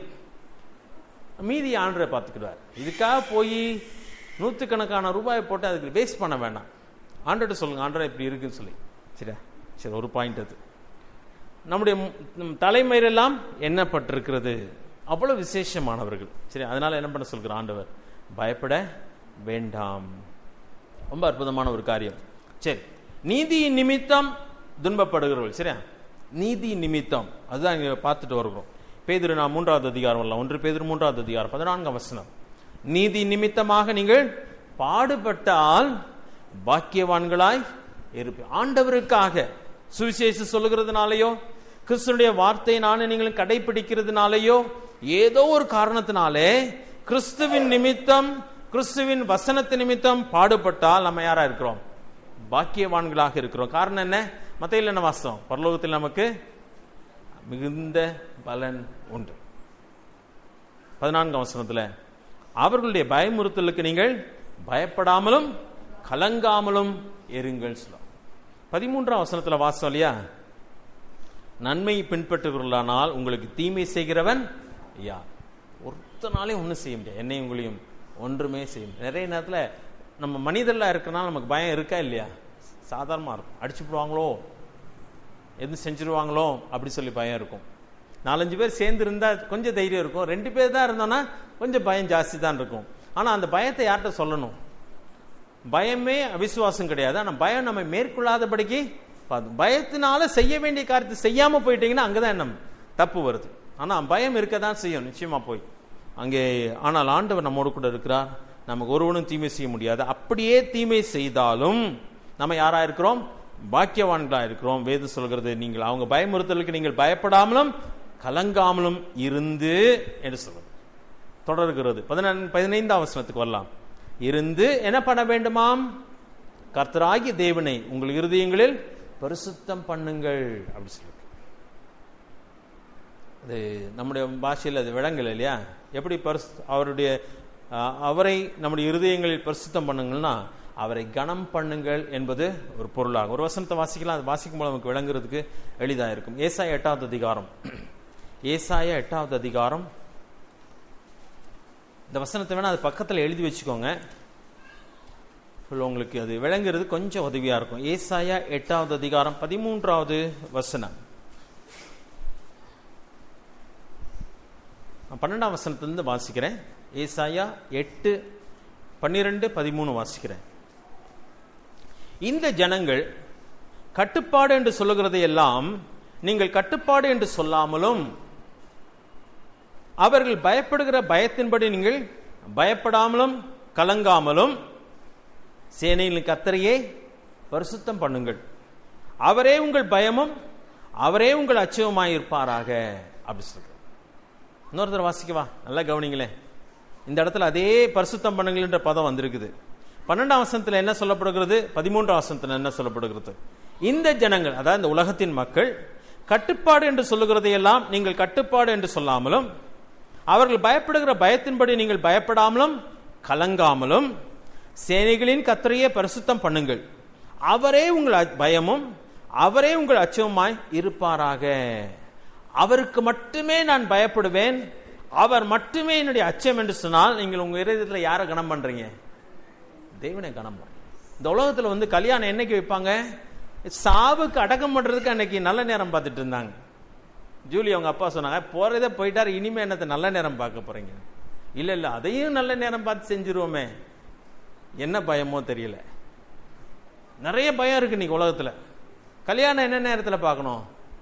மீதி ஆண்டரை பார்த்துக்கிடுவார் இதுக்காக போய் நூற்றுக்கணக்கான ரூபாய் போட்டு அதுக்கு வேஸ்ட் பண்ண வேண்டாம் ஆண்டர்கிட்ட சொல்லுங்க ஆண்டரை இப்படி இருக்குன்னு சொல்லி சரியா சரி ஒரு பாயிண்ட் அது நம்முடைய ம்- நம் தலைமயிரெல்லாம் எண்ணப்பட்டிருக்கிறது அவ்வளவு விசேஷமானவர்கள் சரி அதனால என்ன பண்ண சொல்கிற ஆண்டவர் பயப்பட வேண்டாம் ரொம்ப அற்புதமான ஒரு காரியம் சரி நீதி நிமித்தம் துன்பப்படுகிறவர்கள் சரியா நீதி நிமித்தம் அதுதான் இங்க பார்த்துட்டு வருகிறோம் பேதுரு நான் மூன்றாவது அதிகாரம் வரலாம் ஒன்று பேதுரு மூன்றாவது அதிகாரம் பதினான்காம் வசனம் நீதி நிமித்தமாக நீங்கள் பாடுபட்டால் பாக்கியவான்களாய் இருப்ப ஆண்டவருக்காக சுவிசேஷம் சொல்லுகிறதுனாலயோ கிறிஸ்துடைய வார்த்தை நானும் நீங்களும் கடைபிடிக்கிறதுனாலயோ ஏதோ ஒரு காரணத்தினாலே கிறிஸ்துவின் நிமித்தம் கிறிஸ்துவின் வசனத்து நிமித்தம் பாடுபட்டால் நம்ம யாரா இருக்கிறோம் பாக்கியவான்களாக இருக்கிறோம் காரணம் என்ன மத்தையில் என்ன வாசம் பரலோகத்தில் நமக்கு மிகுந்த பலன் உண்டு பதினான்காம் வசனத்துல அவர்களுடைய பயமுறுத்தலுக்கு நீங்கள் பயப்படாமலும் கலங்காமலும் இருங்கள் சொல்லும் பதிமூன்றாம் வசனத்துல வாசம் இல்லையா நன்மை பின்பற்றுகிறவர்களானால் உங்களுக்கு தீமை செய்கிறவன் யார் ஒருத்தனாலையும் ஒன்றும் செய்ய முடியாது என்னையும் உங்களையும் ஒன்றுமே செய்ய முடியாது நிறைய நேரத்துல நம்ம மனிதர்களா இருக்கனால நமக்கு பயம் இருக்கா இல்லையா சாதாரணமா இருக்கும் அடிச்சு போடுவாங்களோ எதுவும் செஞ்சிருவாங்களோ அப்படி சொல்லி பயம் இருக்கும் நாலஞ்சு பேர் சேர்ந்து இருந்தா கொஞ்சம் தைரியம் இருக்கும் ரெண்டு பேர் தான் இருந்தோம்னா கொஞ்சம் பயம் ஜாஸ்தி தான் இருக்கும் ஆனா அந்த பயத்தை யார்கிட்ட சொல்லணும் பயமே அவிசுவாசம் கிடையாது ஆனா பயம் நம்ம மேற்கொள்ளாதபடிக்கு பார்த்து- பயத்தினால செய்ய வேண்டிய காரியத்தை செய்யாம போயிட்டீங்கன்னா அங்கதான் நம்ம தப்பு வருது ஆனா பயம் இருக்க தான் செய்யும் நிச்சயமா போய் அங்கே ஆனால் ஆண்டவர் நம்மோடு கூட இருக்கிறார் நமக்கு ஒருவனும் தீமை செய்ய முடியாது அப்படியே தீமை செய்தாலும் நம்ம யாரா இருக்கிறோம் பாக்கியவான்களா இருக்கிறோம் வேதம் சொல்கிறது நீங்கள் அவங்க பயமுறுத்தலுக்கு நீங்கள் பயப்படாமலும் கலங்காமலும் இருந்து என்று சொல்றது தொடர்கிறது பதினான்கு பதினைந்தாம் வசனத்துக்கு வரலாம் இருந்து என்ன பண்ண வேண்டுமாம் கர்த்தராகிய தேவனை உங்கள் இருதயங்களில் பரிசுத்தம் பண்ணுங்கள் அப்படி சொல்லி அது நம்முடைய பாஷையில் அது விளங்கல இல்லையா எப்படி பரிசு அவருடைய அஹ், அவரை நம்முடைய இருதயங்களில் பரிசுத்தம் பண்ணுங்கள்னா அவரை கனம் பண்ணுங்கள் என்பது ஒரு பொருளாகும் ஒரு வசனத்தை வாசிக்கலாம் அது வாசிக்கும் போது நமக்கு விளங்குறதுக்கு எளிதாக இருக்கும் ஏசாய எட்டாவது அதிகாரம் ஏசாய எட்டாவது அதிகாரம் இந்த வசனத்தை வேணா அது பக்கத்தில் எழுதி வச்சுக்கோங்க உங்களுக்கு அது விளங்குறது கொஞ்சம் உதவியா இருக்கும் ஏசாயா எட்டாவது அதிகாரம் பதிமூன்றாவது வசனம் நான் பன்னெண்டாம் வசனத்திலிருந்து வாசிக்கிறேன் ஏசாயா எட்டு பன்னிரெண்டு பதிமூணு வாசிக்கிறேன் இந்த ஜனங்கள் கட்டுப்பாடு என்று சொல்லுகிறதை எல்லாம் நீங்கள் கட்டுப்பாடு என்று சொல்லாமலும் அவர்கள் பயப்படுகிற பயத்தின்படி நீங்கள் பயப்படாமலும் கலங்காமலும் சேனையின் கத்தரையே பரிசுத்தம் பண்ணுங்கள் அவரே உங்கள் பயமும் அவரே உங்கள் அச்சயமாய் இருப்பாராக அப்படி சொல்ற இன்னொரு தடவை வாசிக்கவா நல்லா கவனிங்களேன் இந்த இடத்துல அதே பரிசுத்தம் பண்ணுங்கள்ன்ற பதம் வந்திருக்குது பன்னெண்டாம் வசனத்துல என்ன சொல்லப்படுகிறது பதிமூன்றாம் வசனத்துல என்ன சொல்லப்படுகிறது இந்த ஜனங்கள் அதாவது இந்த உலகத்தின் மக்கள் கட்டுப்பாடு என்று சொல்லுகிறதையெல்லாம் நீங்கள் கட்டுப்பாடு என்று சொல்லாமலும் அவர்கள் பயப்படுகிற பயத்தின்படி நீங்கள் பயப்படாமலும் கலங்காமலும் சேனைகளின் கத்தரையே பரிசுத்தம் பண்ணுங்கள் அவரே உங்கள் அ- பயமும் அவரே உங்கள் அச்சமுமாய் இருப்பாராக அவருக்கு மட்டுமே நான் பயப்படுவேன் அவர் மட்டுமே என்னுடைய அச்சம் என்று சொன்னால் நீங்கள் உங்க இருதயத்துல யாரை கனம் பண்றீங்க தேவனை கனம் பண்ணுங்க இந்த உலகத்துல வந்து கல்யாணம் என்னைக்கு வைப்பாங்க சாவுக்கு அடக்கம் பண்றதுக்கு அன்னைக்கு நல்ல நேரம் பார்த்துட்டு இருந்தாங்க ஜூலி அவங்க அப்பா சொன்னாங்க போறதே போயிட்டாரு இனிமே என்னத்தை நல்ல நேரம் பார்க்க போறீங்க இல்ல இல்ல அதையும் நல்ல நேரம் பார்த்து செஞ்சிருவோமே என்ன பயமோ தெரியல நிறைய பயம் இருக்கு இன்னைக்கு உலகத்துல கல்யாணம் என்ன நேரத்துல பார்க்கணும்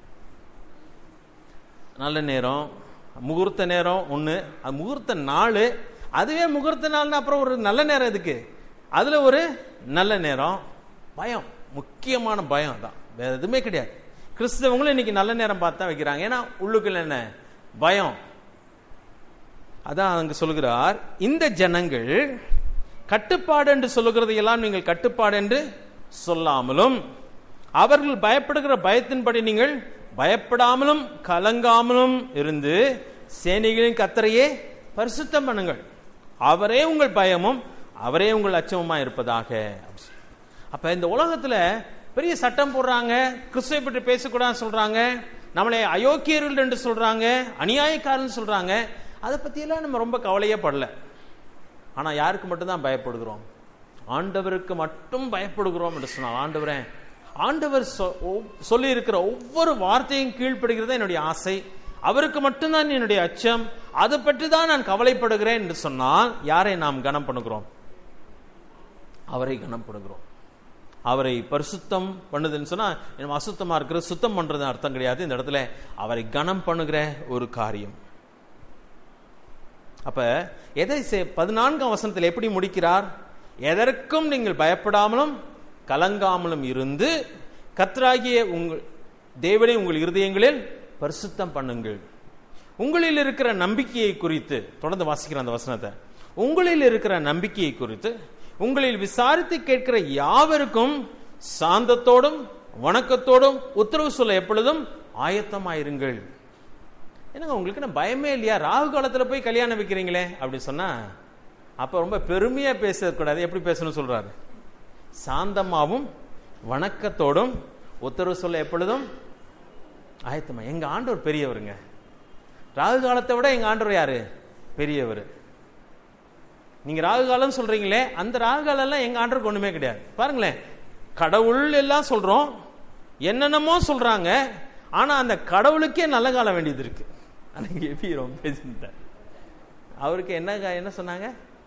நல்ல நேரம் முகூர்த்த நேரம் ஒண்ணு அது முகூர்த்த நாள் அதுவே முகூர்த்த நாள்னா அப்புறம் ஒரு நல்ல நேரம் எதுக்கு அதுல ஒரு நல்ல நேரம் பயம் முக்கியமான பயம் தான் வேற எதுவுமே கிடையாது கிறிஸ்தவங்களும் இன்னைக்கு நல்ல நேரம் பார்த்து தான் வைக்கிறாங்க ஏன்னா உள்ளுக்குள்ள என்ன பயம் அதான் அங்க சொல்கிறார் இந்த ஜனங்கள் கட்டுப்பாடு என்று சொல்லுகிறதை எல்லாம் நீங்கள் கட்டுப்பாடு என்று சொல்லாமலும் அவர்கள் பயப்படுகிற பயத்தின்படி நீங்கள் பயப்படாமலும் கலங்காமலும் இருந்து சேனைகளின் கத்தரையே பரிசுத்தம் பண்ணுங்கள் அவரே உங்கள் பயமும் அவரே உங்கள் அச்சமுமா இருப்பதாக அப்ப இந்த உலகத்துல பெரிய சட்டம் போடுறாங்க கிறிஸ்துவை பற்றி பேசக்கூடாதுன்னு சொல்றாங்க நம்மளை அயோக்கியர்கள் என்று சொல்றாங்க அநியாயக்காரன் சொல்றாங்க அதை பத்தியெல்லாம் நம்ம ரொம்ப கவலையே படல ஆனா யாருக்கு மட்டும்தான் பயப்படுகிறோம் ஆண்டவருக்கு மட்டும் பயப்படுகிறோம் என்று சொன்னால் ஆண்டவரே ஆண்டவர் சொல்லி இருக்கிற ஒவ்வொரு வார்த்தையும் கீழ்ப்படுகிறது என்னுடைய ஆசை அவருக்கு மட்டும்தான் என்னுடைய அச்சம் அதை பற்றி தான் நான் கவலைப்படுகிறேன் என்று சொன்னால் யாரை நாம் கனம் பண்ணுகிறோம் அவரை கனம் பண்ணுகிறோம் அவரை பரிசுத்தம் பண்ணுதுன்னு சொன்னா நம்ம அசுத்தமா இருக்கிற சுத்தம் பண்றது அர்த்தம் கிடையாது இந்த இடத்துல அவரை கனம் பண்ணுகிற ஒரு காரியம் அப்ப எதை பதினான்காம் வசனத்தில் எப்படி முடிக்கிறார் எதற்கும் நீங்கள் பயப்படாமலும் கலங்காமலும் இருந்து கத்ராகிய உங்கள் தேவனை உங்கள் இருதயங்களில் பரிசுத்தம் பண்ணுங்கள் உங்களில் இருக்கிற நம்பிக்கையை குறித்து தொடர்ந்து வாசிக்கிற அந்த வசனத்தை உங்களில் இருக்கிற நம்பிக்கையை குறித்து உங்களில் விசாரித்து கேட்கிற யாவருக்கும் சாந்தத்தோடும் வணக்கத்தோடும் உத்தரவு சொல்ல எப்பொழுதும் ஆயத்தமாயிருங்கள் என்னங்க உங்களுக்கு என்ன பயமே இல்லையா ராகு காலத்துல போய் கல்யாணம் வைக்கிறீங்களே அப்படி சொன்னா அப்ப ரொம்ப பெருமையா பேசக்கூடாது எப்படி பேசணும் சொல்றாரு சாந்தமாவும் வணக்கத்தோடும் உத்தரவு சொல்ல எப்பொழுதும் ஆயத்தமா எங்க ஆண்டவர் பெரியவருங்க ராகு காலத்தை விட எங்க ஆண்டவர் யாரு பெரியவர் நீங்க ராகு காலம் சொல்றீங்களே அந்த ராகு காலம் எல்லாம் எங்க ஆண்டருக்கு ஒண்ணுமே கிடையாது பாருங்களேன் கடவுள் எல்லாம் சொல்றோம் என்னென்னமோ சொல்றாங்க ஆனா அந்த கடவுளுக்கே நல்ல காலம் வேண்டியது இருக்கு அன்னைக்கு எப்படி ரொம்ப பேசிட்டார் அவருக்கு என்ன என்ன சொன்னாங்க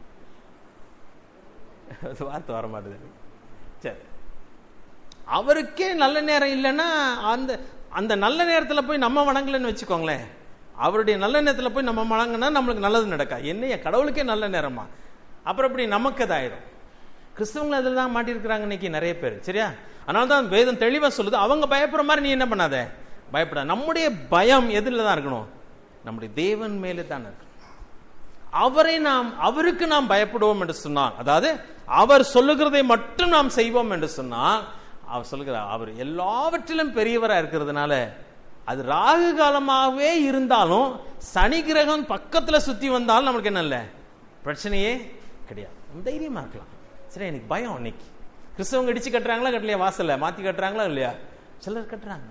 வார்த்தை வர மாட்டேது சரி அவருக்கே நல்ல நேரம் இல்லைன்னா அந்த அந்த நல்ல நேரத்தில் போய் நம்ம வணங்கலன்னு வச்சுக்கோங்களேன் அவருடைய நல்ல நேரத்தில் போய் நம்ம வணங்கினா நம்மளுக்கு நல்லது நடக்கா என்னைய கடவுளுக்கே நல்ல நேரமா அப்புறம் இப்படி நமக்கு அதாயிரும் கிறிஸ்தவங்களை அதில் தான் மாட்டியிருக்கிறாங்க இன்னைக்கு நிறைய பேர் சரியா அதனால தான் வேதம் தெளிவாக சொல்லுது அவங்க பயப்படுற மாதிரி நீ என்ன பண்ணாத பயப்படாத நம்முடைய பயம் எதில் தான் இருக்கணும் நம்முடைய தேவன் மேலே தான் இருக்கணும் அவரை நாம் அவருக்கு நாம் பயப்படுவோம் என்று சொன்னால் அதாவது அவர் சொல்லுகிறதை மட்டும் நாம் செய்வோம் என்று சொன்னால் அவர் சொல்லுகிறார் அவர் எல்லாவற்றிலும் பெரியவரா இருக்கிறதுனால அது ராகு காலமாகவே இருந்தாலும் சனி கிரகம் பக்கத்துல சுத்தி வந்தாலும் நம்மளுக்கு என்ன இல்லை பிரச்சனையே கிடையாது நம்ம தைரியமா இருக்கலாம் சரி எனக்கு பயம் அன்னைக்கு கிறிஸ்தவங்க இடிச்சு கட்டுறாங்களா கட்டலையா வாசல்ல மாத்தி கட்டுறாங்களா இல்லையா சிலர் கட்டுறாங்க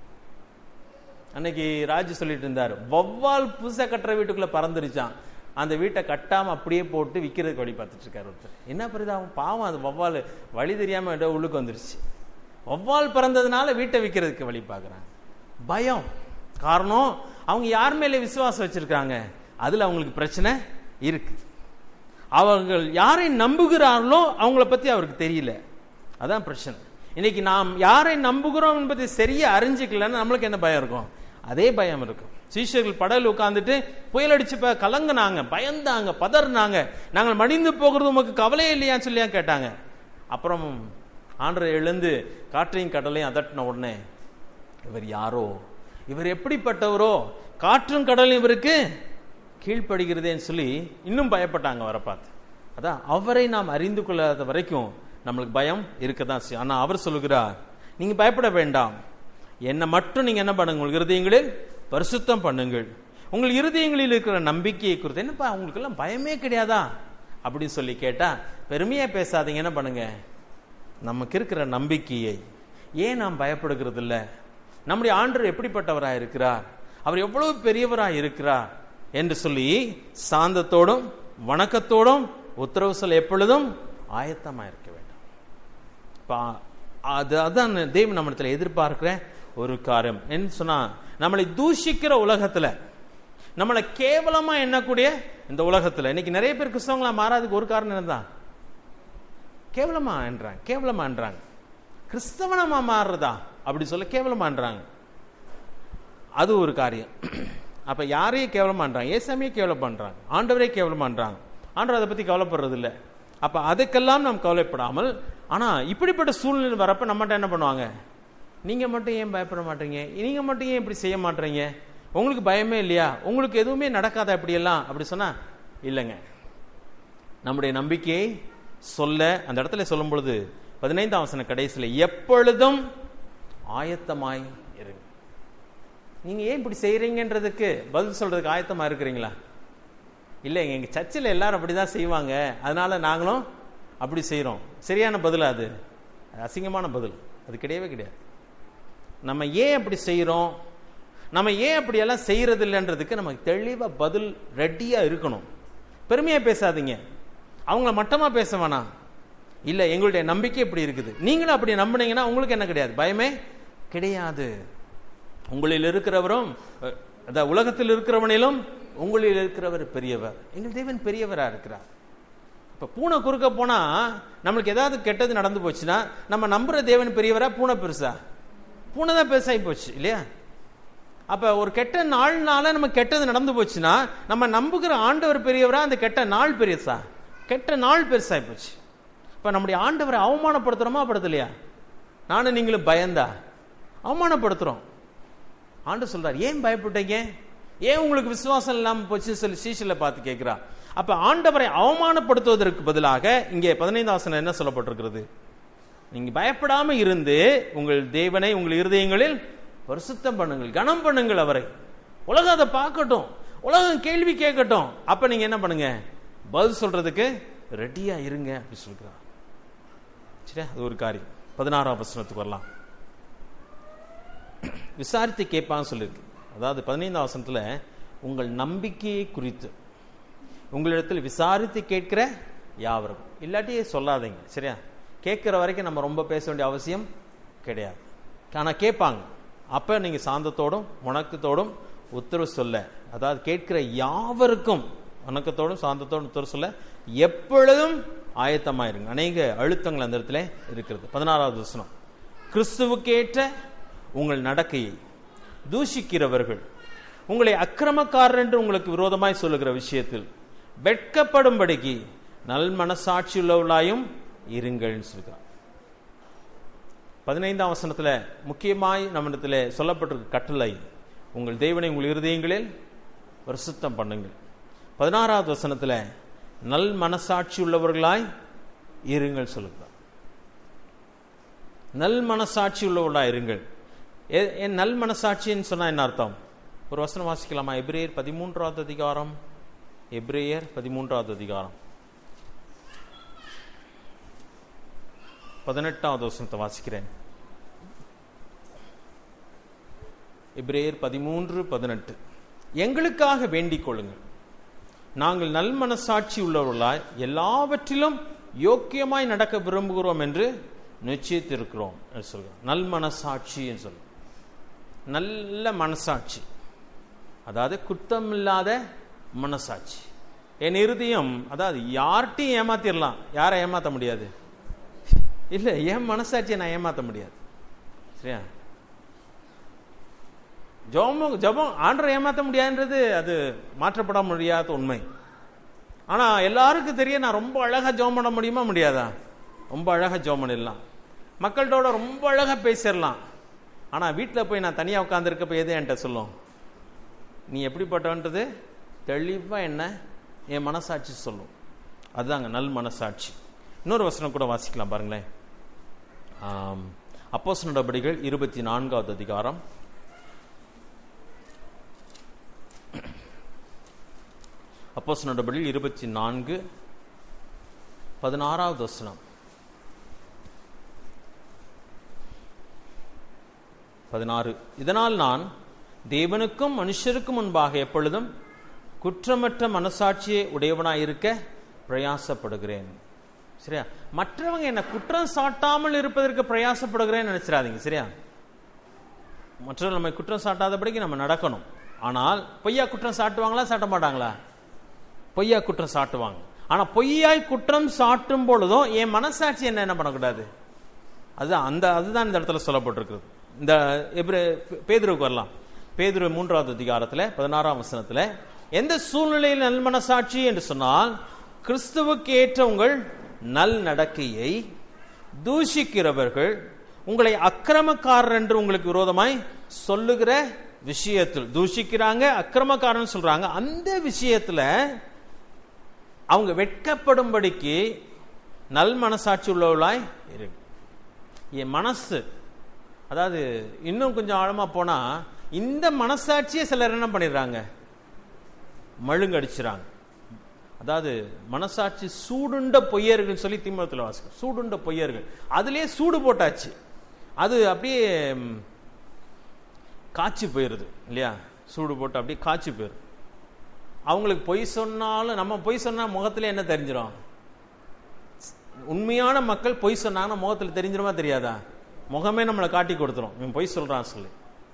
அன்னைக்கு ராஜு சொல்லிட்டு இருந்தாரு வவ்வால் புதுசா கட்டுற வீட்டுக்குள்ள பறந்துருச்சான் அந்த வீட்டை கட்டாம அப்படியே போட்டு விற்கிறதுக்கு வழி பார்த்துட்டு இருக்காரு ஒருத்தர் என்ன பரிதாபம் பாவம் அது வவ்வால் வழி தெரியாம ஏதோ உள்ளுக்கு வந்துருச்சு வவ்வால் பிறந்ததுனால வீட்டை விற்கிறதுக்கு வழி பார்க்குறாங்க பயம் காரணம் அவங்க யார் மேலே விசுவாசம் வச்சிருக்காங்க அதுல அவங்களுக்கு பிரச்சனை இருக்கு அவர்கள் யாரை நம்புகிறார்களோ அவங்கள பத்தி அவருக்கு தெரியல அதான் பிரச்சனை இன்னைக்கு நாம் யாரை நம்புகிறோம் என்பதை சரியா அறிஞ்சிக்கலன்னா நம்மளுக்கு என்ன பயம் இருக்கும் அதே பயம் இருக்கும் சீஷர்கள் படல் உட்கார்ந்துட்டு புயல் அடிச்சு கலங்குனாங்க பயந்தாங்க பதறினாங்க நாங்கள் மடிந்து போகிறது உமக்கு கவலையே இல்லையான்னு சொல்லியா கேட்டாங்க அப்புறம் ஆண்டர் எழுந்து காற்றையும் கடலையும் அதட்டின உடனே இவர் யாரோ இவர் எப்படிப்பட்டவரோ காற்றும் கடலும் இவருக்கு கீழ்ப்படுகிறதேன்னு சொல்லி இன்னும் பயப்பட்டாங்க வர பார்த்து அதான் அவரை நாம் அறிந்து கொள்ளாத வரைக்கும் நம்மளுக்கு பயம் இருக்கதான் செய்யும் ஆனா அவர் சொல்லுகிறார் நீங்க பயப்பட வேண்டாம் என்னை மட்டும் நீங்க என்ன பண்ணுங்க உங்கள் இருதயங்களில் பரிசுத்தம் பண்ணுங்கள் உங்கள் இருதயங்களில் இருக்கிற நம்பிக்கையை குறித்து என்னப்பா உங்களுக்கு எல்லாம் பயமே கிடையாதா அப்படின்னு சொல்லி கேட்டா பெருமையா பேசாதீங்க என்ன பண்ணுங்க நமக்கு இருக்கிற நம்பிக்கையை ஏன் நாம் பயப்படுகிறது இல்ல நம்முடைய ஆண்டர் எப்படிப்பட்டவராக இருக்கிறார் அவர் எவ்வளவு பெரியவராக இருக்கிறார் என்று சொல்லி சாந்தத்தோடும் வணக்கத்தோடும் உத்தரவு சொல்ல எப்பொழுதும் ஆயத்தமா இருக்க வேண்டும் அது அதான் தெய்வம் நம்மிடத்துல எதிர்பார்க்கிற ஒரு காரியம் என்ன சொன்னா நம்மளை தூஷிக்கிற உலகத்துல நம்மளை கேவலமா எண்ணக்கூடிய இந்த உலகத்துல இன்னைக்கு நிறைய பேர் கிறிஸ்தவங்களா மாறாதுக்கு ஒரு காரணம் என்னதான் கேவலமா என்றாங்க கேவலமா என்றாங்க கிறிஸ்தவனமா மாறுறதா அப்படி சொல்ல கேவலமான்றாங்க அது ஒரு காரியம் அப்ப யாரையும் கேவலமான்றாங்க ஏசாமியே கேவலம் பண்றாங்க ஆண்டவரே கேவலம் பண்றாங்க ஆண்டவர் அதை பத்தி கவலைப்படுறது இல்லை அப்ப அதுக்கெல்லாம் நாம் கவலைப்படாமல் ஆனா இப்படிப்பட்ட சூழ்நிலை வரப்ப நம்மகிட்ட என்ன பண்ணுவாங்க நீங்க மட்டும் ஏன் பயப்பட மாட்டீங்க நீங்க மட்டும் ஏன் இப்படி செய்ய மாட்டீங்க உங்களுக்கு பயமே இல்லையா உங்களுக்கு எதுவுமே நடக்காதா இப்படியெல்லாம் அப்படி சொன்னா இல்லைங்க நம்முடைய நம்பிக்கையை சொல்ல அந்த இடத்துல சொல்லும் பொழுது பதினைந்தாம் வசன கடைசியில எப்பொழுதும் ஆயத்தமாய் இருங்க நீங்க ஏன் இப்படி செய்றீங்கன்றதுக்கு பதில் சொல்றதுக்கு ஆயத்தமா இருக்கிறீங்களா இல்லைங்க எங்க சர்ச்சில் எல்லாரும் அப்படிதான் செய்வாங்க அதனால நாங்களும் அப்படி செய்றோம் சரியான பதில் அது அது அசிங்கமான பதில் அது கிடையவே கிடையாது நம்ம ஏன் அப்படி செய்றோம் நம்ம ஏன் அப்படியெல்லாம் செய்யறது இல்லைன்றதுக்கு நமக்கு தெளிவா பதில் ரெடியா இருக்கணும் பெருமையா பேசாதீங்க அவங்கள மட்டமா பேச வேணாம் இல்ல எங்களுடைய நம்பிக்கை இப்படி இருக்குது நீங்களும் அப்படி நம்புனீங்கன்னா உங்களுக்கு என்ன கிடையாது பயமே கிடையாது உங்களில் இருக்கிறவரும் அஹ், அதான் உலகத்தில் இருக்கிறவனிலும் உங்களில் இருக்கிறவர் பெரியவர் எங்கள் தேவன் பெரியவரா இருக்கிறார் இப்ப பூனை குறுக்க போனா நம்மளுக்கு ஏதாவது கெட்டது நடந்து போச்சுன்னா நம்ம நம்புற தேவன் பெரியவரா பூனை பெருசா பூனை தான் பெருசாகி போச்சு இல்லையா அப்ப ஒரு கெட்ட நாள்னால நம்ம கெட்டது நடந்து போச்சுன்னா நம்ம நம்புகிற ஆண்டவர் பெரியவரா அந்த கெட்ட நாள் பெருசா கெட்ட நாள் பெருசாகி போச்சு இப்ப நம்முடைய ஆண்டவரை அவமானப்படுத்துறோமா படுத்தலையா நானும் நீங்களும் பயந்தா அவமானப்படுத்துறோம் ஆண்டு சொல்றார் ஏன் பயப்பட்டீங்க ஏன் உங்களுக்கு விசுவாசம் இல்லாம போச்சுன்னு சொல்லி சீஷில பார்த்து கேட்கிறா அப்ப ஆண்டவரை அவமானப்படுத்துவதற்கு பதிலாக இங்கே பதினைந்தாம் வசனம் என்ன சொல்லப்பட்டிருக்கிறது நீங்க பயப்படாம இருந்து உங்கள் தேவனை உங்கள் இருதயங்களில் பரிசுத்தம் பண்ணுங்கள் கனம் பண்ணுங்கள் அவரை உலகம் அதை பார்க்கட்டும் உலகம் கேள்வி கேட்கட்டும் அப்ப நீங்க என்ன பண்ணுங்க பதில் சொல்றதுக்கு ரெடியா இருங்க அப்படி சொல்கிறார் சரியா அது ஒரு காரியம் பதினாறாம் வசனத்துக்கு வரலாம் விசாரித்து கேட்பான்னு சொல்லியிருக்கு அதாவது பதினைந்தாம் வசனத்துல உங்கள் நம்பிக்கையை குறித்து உங்களிடத்தில் விசாரித்து கேட்கிற யாவரும் இல்லாட்டி சொல்லாதீங்க சரியா கேட்கிற வரைக்கும் நம்ம ரொம்ப பேச வேண்டிய அவசியம் கிடையாது ஆனா கேட்பாங்க அப்ப நீங்க சாந்தத்தோடும் வணக்கத்தோடும் உத்தரவு சொல்ல அதாவது கேட்கிற யாவருக்கும் வணக்கத்தோடும் சாந்தத்தோடும் உத்தரவு சொல்ல எப்பொழுதும் ஆயத்தமாயிருங்க அநேக அழுத்தங்கள் அந்த இடத்துல இருக்கிறது பதினாறாவது வசனம் கிறிஸ்துவுக்கேற்ற உங்கள் நடக்கையை தூஷிக்கிறவர்கள் உங்களை அக்கிரமக்காரர் என்று உங்களுக்கு விரோதமாய் சொல்லுகிற விஷயத்தில் வெட்கப்படும்படிக்கு நல் மனசாட்சி உள்ளவர்களாயும் இருங்கள்னு சொல்கிறார் பதினைந்தாம் வசனத்துல முக்கியமாய் நம்மிடத்துல சொல்லப்பட்டிருக்க கட்டளை உங்கள் தேவனை உங்கள் இருதயங்களில் பரிசுத்தம் பண்ணுங்கள் பதினாறாவது வசனத்துல நல் மனசாட்சி உள்ளவர்களாய் இருங்கள் சொல்லுகிறார் நல் மனசாட்சி உள்ளவர்களாய் இருங்கள் எ- என் நல் மனசாட்சின்னு சொன்னா என்ன அர்த்தம் ஒரு வசனம் வாசிக்கலாமா எப்ரேயர் பதிமூன்றாவது அதிகாரம் எப்ரேயர் பதிமூன்றாவது அதிகாரம் பதினெட்டாவது வசனத்தை வாசிக்கிறேன் எப்ரேயர் பதிமூன்று பதினெட்டு எங்களுக்காக வேண்டிக் கொள்ளுங்கள் நாங்கள் நல் மனசாட்சி உள்ளவர்களாய் எல்லாவற்றிலும் யோக்கியமாய் நடக்க விரும்புகிறோம் என்று நிச்சயித்திருக்கிறோம் என்று சொல்கிறோம் நல் மனசாட்சி என்று சொல்றோம் நல்ல மனசாட்சி அதாவது குற்றம் இல்லாத மனசாட்சி என் இருதயம் அதாவது யார்கிட்டையும் ஏமாத்திரலாம் யாரை ஏமாத்த முடியாது இல்ல என் மனசாட்சியை நான் ஏமாத்த முடியாது சரியா ஜபம் ஜபம் ஆண்டரை ஏமாத்த முடியாதுன்றது அது மாற்றப்பட முடியாத உண்மை ஆனா எல்லாருக்கும் தெரியும் நான் ரொம்ப அழகா ஜெபம் பண்ண முடியுமா முடியாதா ரொம்ப அழகா ஜெபம் பண்ணிடலாம் மக்கள்கிட்ட ரொம்ப அழகா பேசிடலாம் ஆனா வீட்டில் போய் நான் தனியா உட்காந்துருக்கப்ப எது என்கிட்ட சொல்லும் நீ எப்படிப்பட்டவன்றது தெளிவா என்ன என் மனசாட்சி சொல்லும் அதுதாங்க நல் மனசாட்சி இன்னொரு வசனம் கூட வாசிக்கலாம் பாருங்களேன் அப்போஸ் நடபடிகள் இருபத்தி நான்காவது அதிகாரம் அப்போஸ் நடபடிகள் இருபத்தி நான்கு பதினாறாவது வசனம் பதினாறு இதனால் நான் தேவனுக்கும் மனுஷருக்கும் முன்பாக எப்பொழுதும் குற்றமற்ற மனசாட்சியை உடையவனாய் இருக்க பிரயாசப்படுகிறேன் சரியா மற்றவங்க என்ன குற்றம் சாட்டாமல் இருப்பதற்கு பிரயாசப்படுகிறேன்னு நினைச்சிடாதீங்க சரியா மற்றவர்கள் நம்மை குற்றம் சாட்டாதபடிக்கு நம்ம நடக்கணும் ஆனால் பொய்யா குற்றம் சாட்டுவாங்களா சாட்ட மாட்டாங்களா பொய்யா குற்றம் சாட்டுவாங்க ஆனா பொய்யாய் குற்றம் சாட்டும் பொழுதும் என் மனசாட்சி என்ன என்ன பண்ணக்கூடாது அதுதான் அந்த அதுதான் இந்த இடத்துல சொல்லப்பட்டிருக்கிறது இந்த எப்ரே பேதுருவுக்கு வரலாம் பேதுரு மூன்றாவது அதிகாரத்துல பதினாறாம் வசனத்துல எந்த சூழ்நிலையில் நல் மனசாட்சி என்று சொன்னால் கிறிஸ்துவுக்கு ஏற்ற உங்கள் நல் நடக்கையை தூஷிக்கிறவர்கள் உங்களை அக்கிரமக்காரர் என்று உங்களுக்கு விரோதமாய் சொல்லுகிற விஷயத்தில் தூஷிக்கிறாங்க அக்கிரமக்காரன் சொல்றாங்க அந்த விஷயத்துல அவங்க வெட்கப்படும்படிக்கு நல் மனசாட்சி உள்ளவர்களாய் இருக்கு என் மனசு அதாவது இன்னும் கொஞ்சம் ஆழமா போனா இந்த மனசாட்சியே சிலர் என்ன பண்ணிடுறாங்க மழுங்கடிச்சுறாங்க அதாவது மனசாட்சி சூடுண்ட பொய்யர்கள் சொல்லி திமுகத்தில் வாசிக்கும் சூடுண்ட பொய்யர்கள் அதுலயே சூடு போட்டாச்சு அது அப்படியே ம், காய்ச்சி போயிருது இல்லையா சூடு போட்டு அப்படியே காய்ச்சி போயிரும் அவங்களுக்கு பொய் சொன்னாலும் நம்ம பொய் சொன்னா முகத்துல என்ன தெரிஞ்சிடும் உண்மையான மக்கள் பொய் சொன்னாங்கன்னா முகத்துல தெரிஞ்சிருமா தெரியாதா முகமே நம்மளை காட்டி கொடுத்துரும் இவன் பொய் சொல்றான் சொல்லி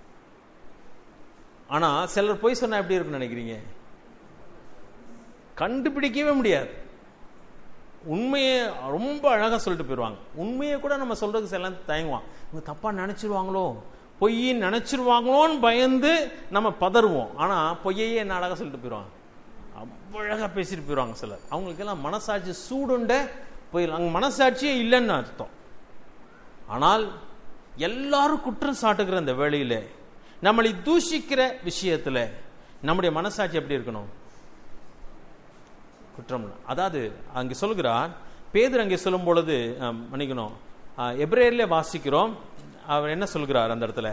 ஆனா சிலர் பொய் சொன்னா எப்படி இருக்குன்னு நினைக்கிறீங்க கண்டுபிடிக்கவே முடியாது உண்மையை ரொம்ப அழகா சொல்லிட்டு போயிடுவாங்க உண்மையை கூட நம்ம சொல்றதுக்கு சில நேரம் தயங்குவான் இவங்க தப்பா நினைச்சிருவாங்களோ பொய்ன்னு நினைச்சிருவாங்களோன்னு பயந்து நம்ம பதறுவோம் ஆனா பொய்யையே என்ன அழகா சொல்லிட்டு போயிடுவாங்க அவ்வளவு அழகா பேசிட்டு போயிடுவாங்க சிலர் அவங்களுக்கு எல்லாம் மனசாட்சி சூடுண்ட போயிடலாம் அங்க மனசாட்சியே இல்லைன்னு அர்த்தம் ஆனால் எல்லாரும் குற்றம் சாட்டுகிற இந்த வேளையில நம்மளை தூஷிக்கிற விஷயத்துல நம்முடைய மனசாட்சி எப்படி இருக்கணும் குற்றம் இல்லை. அதாவது அங்கே சொல்கிறார் பேதர் அங்கே சொல்லும் பொழுது அஹ், மன்னிக்கணும் அஹ், எபிரேயர்ல வாசிக்கிறோம் அவர் என்ன சொல்கிறார் அந்த இடத்துல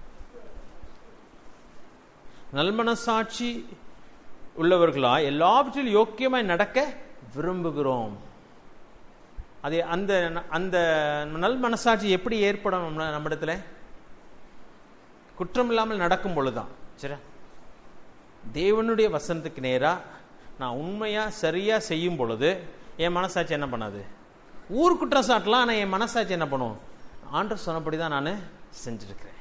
நல்மனசாட்சி உள்ளவர்களா எல்லாவற்றிலும் யோக்கியமாய் நடக்க விரும்புகிறோம் அது அந்த அந்த நல் மனசாட்சி எப்படி ஏற்படும் நம்ம நம்மிடத்துல குற்றம் இல்லாமல் நடக்கும் பொழுதுதான் சரி தேவனுடைய வசனத்துக்கு நேரா நான் உண்மையா சரியா செய்யும் பொழுது என் மனசாட்சி என்ன பண்ணாது ஊர் குற்றம் சாட்டலாம் ஆனா என் மனசாட்சி என்ன பண்ணும் ஆண்டர் சொன்னபடி தான் நான் செஞ்சிருக்கிறேன்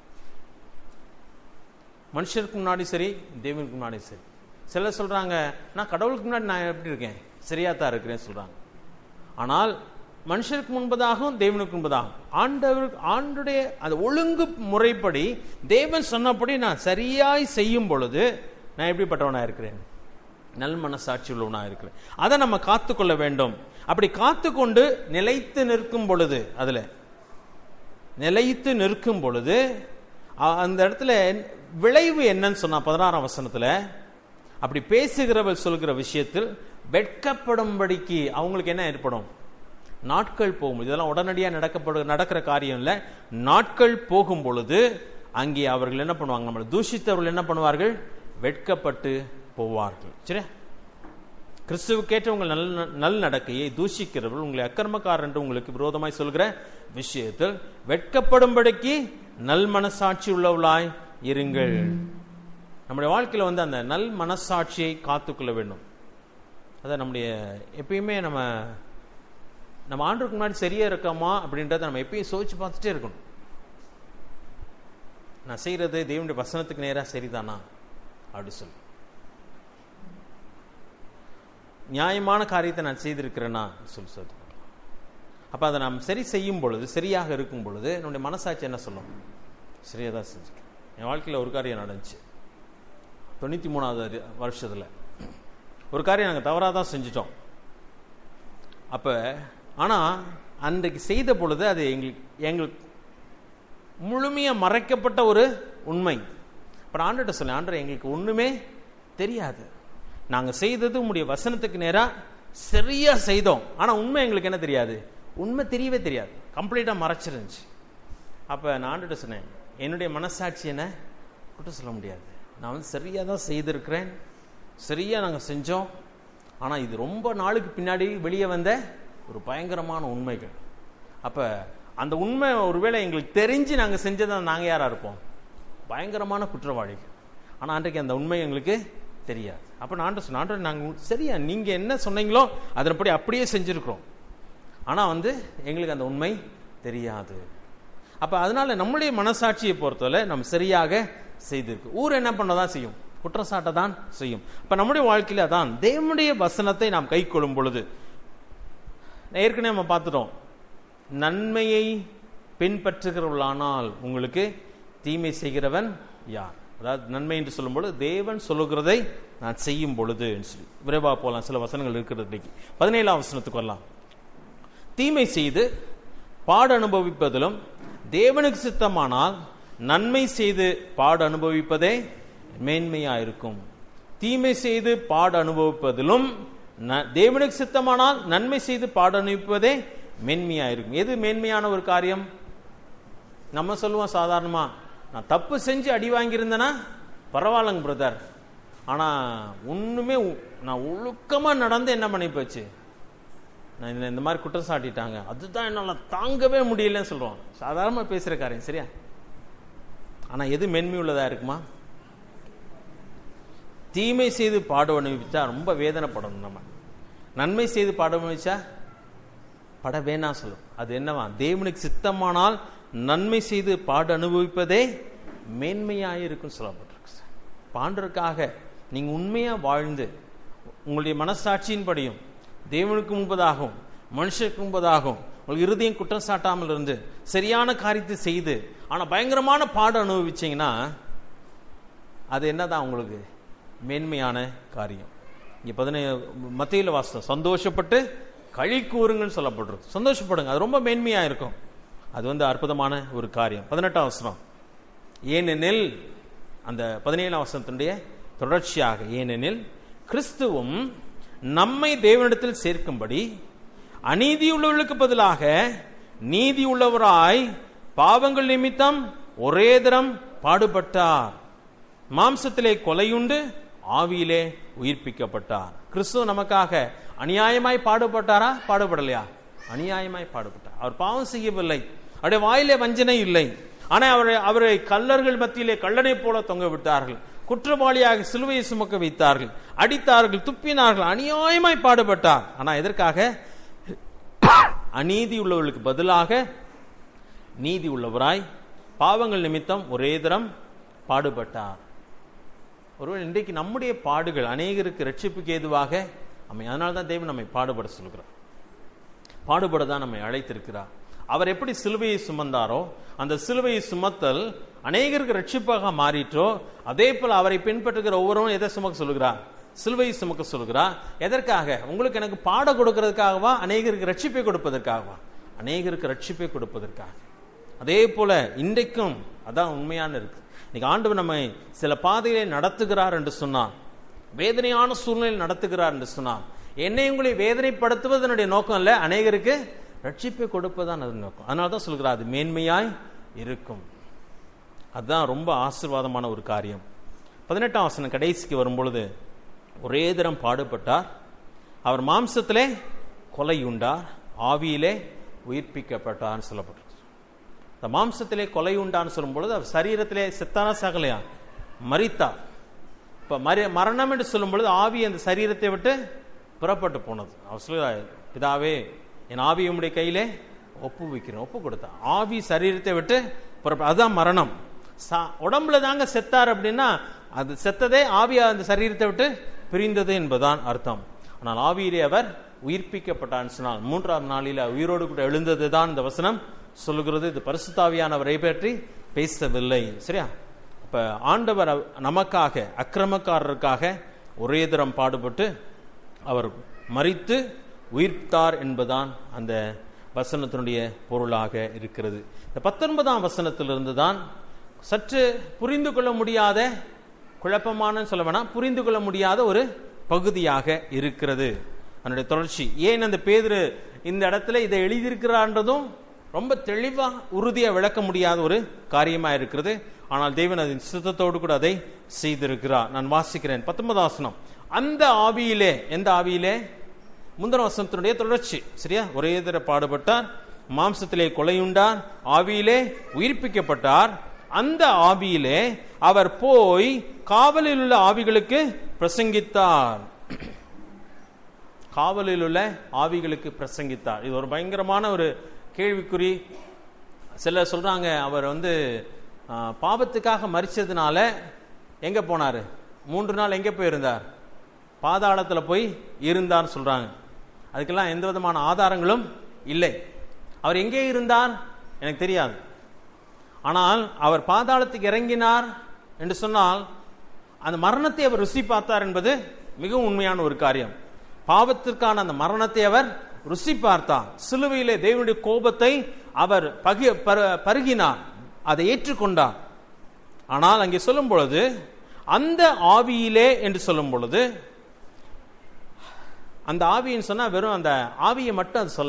மனுஷருக்கு முன்னாடி சரி தேவனுக்கு முன்னாடி சரி சிலர் சொல்றாங்க நான் கடவுளுக்கு முன்னாடி நான் எப்படி இருக்கேன் சரியா தான் இருக்கிறேன் சொல்றாங்க ஆனால் மனுஷருக்கு முன்பதாகவும் தேவனுக்கு முன்பதாகவும் ஆண்டவர் ஆண்டுடைய அந்த ஒழுங்கு முறைப்படி தேவன் சொன்னபடி நான் சரியாய் செய்யும் பொழுது நான் எப்படிப்பட்டவனா இருக்கிறேன் நல் மனசாட்சி உள்ளவனா இருக்கிறேன் அதை நம்ம காத்துக்கொள்ள வேண்டும் அப்படி காத்துக்கொண்டு நிலைத்து நிற்கும் பொழுது அதுல நிலைத்து நிற்கும் பொழுது அ- அந்த இடத்துல விளைவு என்னன்னு சொன்னா பதினாறாம் வசனத்துல அப்படி பேசுகிறவர் சொல்கிற விஷயத்தில் வெட்கப்படும்படிக்கு அவங்களுக்கு என்ன ஏற்படும் நாட்கள் போகும் இதெல்லாம் உடனடியாக நடக்கப்படு நடக்கிற காரியம் இல்லை நாட்கள் போகும் பொழுது அங்கே அவர்கள் என்ன பண்ணுவாங்க நம்மளை தூஷித்தவர்கள் என்ன பண்ணுவார்கள் வெட்கப்பட்டு போவார்கள் சரி கிறிஸ்துவுக்கேற்ற உங்கள் நல் நல் நடக்கையை தூஷிக்கிறவர்கள் உங்களை அக்கிரமக்காரர் என்று உங்களுக்கு விரோதமாய் சொல்கிற விஷயத்தில் வெட்கப்படும்படிக்கு நல் மனசாட்சி உள்ளவளாய் இருங்கள் நம்முடைய வாழ்க்கையில வந்து அந்த நல் மனசாட்சியை காத்துக்கொள்ள வேண்டும் அதான் நம்முடைய எப்பயுமே நம்ம நம்ம ஆண்டுக்கு முன்னாடி சரியா இருக்கோமா அப்படின்றத நம்ம எப்பயும் சோதிச்சு பார்த்துட்டே இருக்கணும் நான் செய்யறது தேவனுடைய வசனத்துக்கு நேரா சரிதானா அப்படி சொல்லி நியாயமான காரியத்தை நான் செய்திருக்கிறேனா சொல்லி சொல்லி அப்ப அதை நாம் சரி செய்யும் பொழுது சரியாக இருக்கும் பொழுது என்னுடைய மனசாட்சி என்ன சொல்லும் சரியா தான் செஞ்சுருக்கேன் என் வாழ்க்கையில ஒரு காரியம் நடந்துச்சு தொண்ணூத்தி மூணாவது அரி- வருஷத்துல ஒரு காரியம் நாங்கள் தவறாக தான் செஞ்சிட்டோம் அப்ப ஆனா அன்றைக்கு செய்த பொழுது அது எங்களுக்கு எங்களுக்கு முழுமையா மறைக்கப்பட்ட ஒரு உண்மை அப்புறம் ஆண்டுகிட்ட சொன்னேன் ஆண்டர் எங்களுக்கு ஒண்ணுமே தெரியாது நாங்க செய்தது உங்களுடைய வசனத்துக்கு நேரா சரியா செய்தோம் ஆனா உண்மை எங்களுக்கு என்ன தெரியாது உண்மை தெரியவே தெரியாது கம்ப்ளீட்டா மறைச்சிருந்துச்சு அப்ப நான் ஆண்டுகிட்ட சொன்னேன் என்னுடைய மனசாட்சி என்ன குற்றம் சொல்ல முடியாது நான் வந்து சரியா தான் செய்திருக்கிறேன் சரியா நாங்க செஞ்சோம் ஆனா இது ரொம்ப நாளுக்கு பின்னாடி வெளியே வந்த ஒரு பயங்கரமான உண்மைகள் அப்ப அந்த உண்மை ஒருவேளை எங்களுக்கு தெரிஞ்சு நாங்க செஞ்சதை நாங்க யாரா இருப்போம் பயங்கரமான குற்றவாளிகள் ஆனா அன்றைக்கு அந்த உண்மை எங்களுக்கு தெரியாது அப்ப நான் சொன்னேன் ஆண்டவரே, நாங்க உ- சரியா நீங்க என்ன சொன்னீங்களோ அதன்படி அப்படியே செஞ்சிருக்கிறோம் ஆனா வந்து எங்களுக்கு அந்த உண்மை தெரியாது அப்ப அதனால நம்முடைய மனசாட்சியை பொறுத்தவரை நம்ம சரியாக செய்திருக்கு ஊர் என்ன பண்ணதான் செய்யும் குற்றச்சாட்டை தான் செய்யும் அப்ப நம்முடைய வாழ்க்கையில அதான் தேவனுடைய வசனத்தை நாம் கை கொள்ளும் பொழுது ஏற்கனவே நம்ம பார்த்துட்டோம் நன்மையை பின்பற்றுகிறவர்களானால் உங்களுக்கு தீமை செய்கிறவன் யார் அதாவது நன்மை என்று சொல்லும்போது தேவன் சொல்லுகிறதை நான் செய்யும் பொழுது என்று சொல்லி விரைவா போலாம் சில வசனங்கள் இருக்கிறது இன்னைக்கு பதினேழாம் வசனத்துக்கு வரலாம் தீமை செய்து பாடு அனுபவிப்பதிலும் தேவனுக்கு சித்தமானால் நன்மை செய்து பாடு அனுபவிப்பதே மேன்மையா இருக்கும் தீமை செய்து பாடு அனுபவிப்பதிலும் ந- தேவனுக்கு சித்தமானால் நன்மை செய்து பாடு அனுபவிப்பதே மேன்மையா இருக்கும் எது மேன்மையான ஒரு காரியம் நம்ம சொல்லுவோம் சாதாரணமா நான் தப்பு செஞ்சு அடி வாங்கியிருந்தேன்னா பரவாயில்லைங்க பிரதர் ஆனா ஒண்ணுமே உ- நான் ஒழுக்கமா நடந்து என்ன பண்ணி போச்சு நான் இந்த- இந்த மாதிரி குற்றம் சாட்டிட்டாங்க அதுதான் என்னால தாங்கவே முடியலன்னு சொல்றோம் சாதாரணமா பேசுற காரியம் சரியா ஆனா எது மென்மை உள்ளதா இருக்குமா தீமை செய்து பாட அனுபவிச்சா ரொம்ப வேதனைப்படணும் நம்ம நன்மை செய்து பாட அனுபவிச்சா பட வேணாம் சொல்லும் அது என்னவா தேவனுக்கு சித்தமானால் நன்மை செய்து பாட அனுபவிப்பதே மேன்மையாக இருக்குன்னு சொல்லப்பட்டிருக்கு சார். பாண்டருக்காக நீங்க உண்மையா வாழ்ந்து உங்களுடைய மனசாட்சியின்படியும் தேவனுக்கு முன்பதாகவும் மனுஷருக்கு முன்பதாகவும் உங்களுக்கு இருதயம் குற்றம் சாட்டாமல் இருந்து சரியான காரியத்தை செய்து ஆனா பயங்கரமான பாடம் அனுபவிச்சீங்கன்னா அது என்னதான் உங்களுக்கு மேன்மையான காரியம் இங்க பதினே மத்தியில வாசம் சந்தோஷப்பட்டு களி கூறுங்கன்னு சொல்லப்பட்டிருக்கு சந்தோஷப்படுங்க அது ரொம்ப மேன்மையா இருக்கும் அது வந்து அற்புதமான ஒரு காரியம் பதினெட்டாம் வசனம் ஏனெனில் அந்த பதினேழாம் வசனத்தினுடைய தொடர்ச்சியாக ஏனெனில் கிறிஸ்துவும் நம்மை தேவனிடத்தில் சேர்க்கும்படி அநீதி உள்ளவர்களுக்கு பதிலாக நீதி உள்ளவராய் பாவங்கள் நிமித்தம் ஒரே தரம் பாடுபட்டார் மாம்சத்திலே கொலையுண்டு ஆவியிலே உயிர்ப்பிக்கப்பட்டார் கிறிஸ்துவ நமக்காக அநியாயமாய் பாடுபட்டாரா பாடுபடலையா அநியாயமாய் பாடுபட்டார் அவர் பாவம் செய்யவில்லை அவருடைய வாயிலே வஞ்சனை இல்லை ஆனா அவரை அவரை கல்லர்கள் மத்தியிலே கள்ளனை போல தொங்க விட்டார்கள் குற்றவாளியாக சிலுவையை சுமக்க வைத்தார்கள் அடித்தார்கள் துப்பினார்கள் அநியாயமாய் பாடுபட்டார் ஆனா எதற்காக அநீதி உள்ளவர்களுக்கு பதிலாக நீதி உள்ளவராய் பாவங்கள் நிமித்தம் ஒரே தரம் பாடுபட்டார் ஒருவேளை இன்றைக்கு நம்முடைய பாடுகள் அநேகருக்கு ரட்சிப்புக்கு ஏதுவாக அமை அதனால தான் தேவன் நம்மை பாடுபட சொல்கிறார் பாடுபட தான் நம்மை அழைத்திருக்கிறார் அவர் எப்படி சிலுவையை சுமந்தாரோ அந்த சிலுவையை சுமத்தல் அநேகருக்கு ரட்சிப்பாக மாறிற்றோ அதே போல அவரை பின்பற்றுகிற ஒவ்வொருவரும் எதை சுமக்க சொல்லுகிறார் சிலுவையை சுமக்க சொல்லுகிறார் எதற்காக உங்களுக்கு எனக்கு பாட கொடுக்கிறதுக்காகவா அநேகருக்கு ரட்சிப்பை கொடுப்பதற்காகவா அநேகருக்கு ரட்சிப்பை கொடுப்பதற்காக அதே போல இன்றைக்கும் அதான் உண்மையான இருக்கு இன்னைக்கு ஆண்டவர் நம்மை சில பாதைகளை நடத்துகிறார் என்று சொன்னார் வேதனையான சூழ்நிலை நடத்துகிறார் என்று சொன்னார் என்னை உங்களை வேதனைப்படுத்துவது என்னுடைய நோக்கம் இல்ல அநேகருக்கு ரட்சிப்பை கொடுப்பதுதான் அது நோக்கம் அதனால தான் சொல்கிறார் அது மேன்மையாய் இருக்கும் அதுதான் ரொம்ப ஆசீர்வாதமான ஒரு காரியம் பதினெட்டாம் வசனம் கடைசிக்கு வரும்பொழுது ஒரே தரம் பாடுபட்டார் அவர் மாம்சத்திலே கொலையுண்டார் ஆவியிலே உயிர்ப்பிக்கப்பட்டார்னு சொல்லப்பட்டிருக்கு இந்த மாம்சத்திலே கொலை உண்டான்னு சொல்லும் பொழுது அவர் சரீரத்திலே செத்தான சகலையா மரித்தார் இப்ப மரி மரணம் என்று சொல்லும் பொழுது ஆவி அந்த சரீரத்தை விட்டு புறப்பட்டு போனது அவர் சொல்லுகிறார் பிதாவே என் ஆவி உம்முடைய கையிலே ஒப்பு வைக்கிறேன் ஒப்பு கொடுத்தார் ஆவி சரீரத்தை விட்டு புறப்ப அதுதான் மரணம் சா- உடம்புல தாங்க செத்தார் அப்படின்னா அது செத்ததே ஆவி அந்த சரீரத்தை விட்டு பிரிந்தது என்பதுதான் அர்த்தம் ஆனால் ஆவியிலே அவர் உயிர்ப்பிக்கப்பட்டான்னு சொன்னால் மூன்றாம் நாளில் உயிரோடு கூட எழுந்தது தான் இந்த வசனம் சொல்லுகிறது இது பரிசுத்தாவியானவரை பற்றி பேசவில்லை சரியா அப்ப ஆண்டவர் அவ- நமக்காக அக்கிரமக்காரருக்காக ஒரே தரம் பாடுபட்டு அவர் மரித்து உயிர்த்தார் என்பதுதான் அந்த வசனத்தினுடைய பொருளாக இருக்கிறது இந்த பத்தொன்பதாம் வசனத்திலிருந்து தான் சற்று புரிந்து கொள்ள முடியாத குழப்பமான சொல்ல வேணாம் புரிந்து கொள்ள முடியாத ஒரு பகுதியாக இருக்கிறது அதனுடைய தொடர்ச்சி ஏன் அந்த பேதுரு இந்த இடத்துல இதை எழுதியிருக்கிறான்றதும் ரொம்ப தெளிவா உறுதியா விளக்க முடியாத ஒரு காரியமா இருக்கிறது ஆனால் தேவன் அதன் சித்தத்தோடு கூட அதை செய்திருக்கிறார் நான் வாசிக்கிறேன் பத்தொன்பதாம் வசனம் அந்த ஆவியிலே எந்த ஆவியிலே முந்தின வசனத்தினுடைய தொடர்ச்சி சரியா ஒரே தர பாடுபட்டார் மாம்சத்திலே கொலையுண்டார் ஆவியிலே உயிர்ப்பிக்கப்பட்டார் அந்த ஆவியிலே அவர் போய் காவலில் உள்ள ஆவிகளுக்கு பிரசங்கித்தார் காவலில் உள்ள ஆவிகளுக்கு பிரசங்கித்தார் இது ஒரு பயங்கரமான ஒரு கேள்விக்குறி சிலர் சொல்றாங்க அவர் வந்து ஆ, பாவத்துக்காக மறிச்சதுனால எங்க போனாரு மூன்று நாள் எங்க போயிருந்தார் பாதாளத்துல போய் இருந்தார் சொல்றாங்க அதுக்கெல்லாம் எந்த விதமான ஆதாரங்களும் இல்லை அவர் எங்கே இருந்தார் எனக்கு தெரியாது ஆனால் அவர் பாதாளத்துக்கு இறங்கினார் என்று சொன்னால் அந்த மரணத்தை அவர் ருசி பார்த்தார் என்பது மிகவும் உண்மையான ஒரு காரியம் பாவத்திற்கான அந்த மரணத்தை அவர் ருசி பார்த்தார் சிலுவையிலே தேவனுடைய கோபத்தை அவர் பகி பரு- பருகினார் அதை ஏற்றுக்கொண்டார் ஆனால் அங்கே சொல்லும் பொழுது அந்த ஆவியிலே என்று சொல்லும் பொழுது அந்த ஆவின்னு சொன்னா வெறும் அந்த ஆவியை மட்டும் அது சொல்லல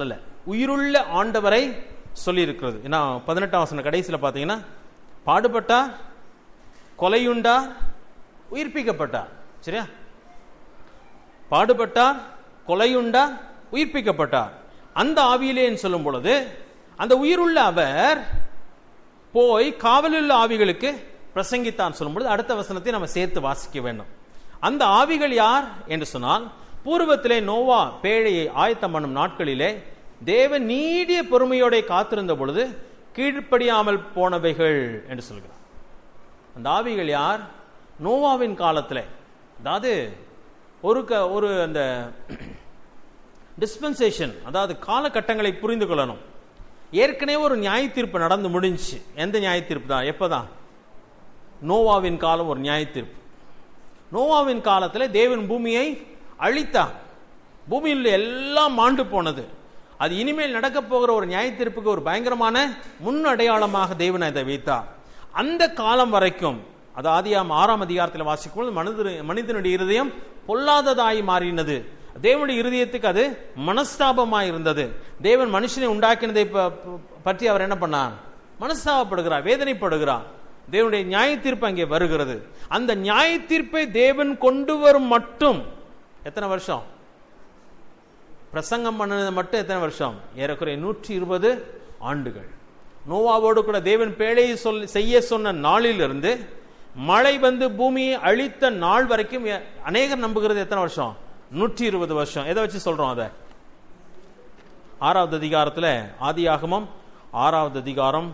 உயிருள்ள ஆண்டவரை சொல்லியிருக்கிறது ஏன்னா பதினெட்டாம் வசன கடைசியில் பார்த்தீங்கன்னா பாடுபட்டார் கொலையுண்டார் உயிர்ப்பிக்கப்பட்டார் சரியா பாடுபட்டார் கொலையுண்டார் உயிர்ப்பிக்கப்பட்டார் அந்த ஆவியிலேன்னு சொல்லும் பொழுது அந்த உயிருள்ள அவர் போய் காவலுள்ள ஆவிகளுக்கு பிரசங்கித்தான் சொல்லும் பொழுது அடுத்த வசனத்தை நம்ம சேர்த்து வாசிக்க வேண்டும் அந்த ஆவிகள் யார் என்று சொன்னால் பூர்வத்திலே நோவா பேழையை ஆயத்தம் பண்ணும் நாட்களிலே தேவன் நீடிய பொறுமையோட காத்திருந்த பொழுது கீழ்ப்படியாமல் போனவைகள் என்று சொல்கிறார் அந்த ஆவிகள் யார் நோவாவின் காலத்தில் அதாவது ஒரு க ஒரு அந்த டிஸ்பென்சேஷன் அதாவது காலகட்டங்களை புரிந்து கொள்ளணும் ஏற்கனவே ஒரு நியாய தீர்ப்பு நடந்து முடிஞ்சுச்சு எந்த நியாய தீர்ப்பு தான் எப்பதான் நோவாவின் காலம் ஒரு நியாய தீர்ப்பு நோவாவின் காலத்தில் தேவன் பூமியை அழித்தார் பூமியில் எல்லாம் மாண்டு போனது அது இனிமேல் நடக்க போகிற ஒரு நியாய தீர்ப்புக்கு ஒரு பயங்கரமான முன் அடையாளமாக தேவன் அதை வைத்தார் அந்த காலம் வரைக்கும் அது ஆதியாம் ஆறாம் அதிகாரத்தில் வாசிக்கும்போது மனித மனிதனுடைய இருதயம் பொல்லாததாய் மாறினது தேவனுடைய இருதயத்துக்கு அது மனஸ்தாபமாய் இருந்தது தேவன் மனுஷனை உண்டாக்கினதை ப- ப- பற்றி அவர் என்ன பண்ணார் மனஸ்தாபப்படுகிறார் வேதனைப்படுகிறார் தேவனுடைய நியாய தீர்ப்பு அங்கே வருகிறது அந்த நியாய தீர்ப்பை தேவன் கொண்டு வரும் மட்டும் எத்தனை வருஷம் பிரசங்கம் பண்ணது மட்டும் எத்தனை வருஷம் ஏறக்குறைய நூற்றி இருபது ஆண்டுகள் நோவாவோடு கூட தேவன் பேழையை சொல் செய்ய சொன்ன நாளிலிருந்து மழை வந்து பூமியை அழித்த நாள் வரைக்கும் எ- அநேகர் நம்புகிறது எத்தனை வருஷம் நூற்றி இருபது வருஷம் எதை வச்சு சொல்றோம் அதை ஆறாவது அதிகாரத்தில் ஆதியாகமம் ஆறாவது அதிகாரம்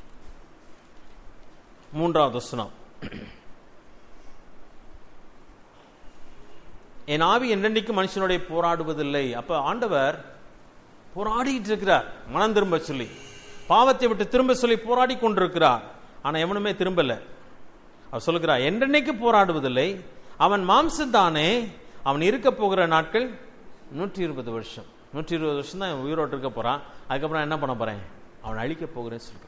மூன்றாவது வசனம் என் ஆவி என்னென்னைக்கு மனுஷனுடைய போராடுவதில்லை அப்ப ஆண்டவர் போராடிட்டு இருக்கிறார் மனம் திரும்ப சொல்லி பாவத்தை விட்டு திரும்ப சொல்லி போராடி கொண்டிருக்கிறார் ஆனா எவனுமே திரும்பல அவர் சொல்லுகிறார் என்றென்னைக்கு போராடுவதில்லை அவன் மாம்சத்தானே அவன் இருக்க போகிற நாட்கள் நூற்றி இருபது வருஷம் நூற்றி இருபது வருஷம் தான் உயிரோட்டு இருக்க போறான் அதுக்கப்புறம் என்ன பண்ண போறேன் அவன் அழிக்க போகிறேன்னு சொல்கிறான்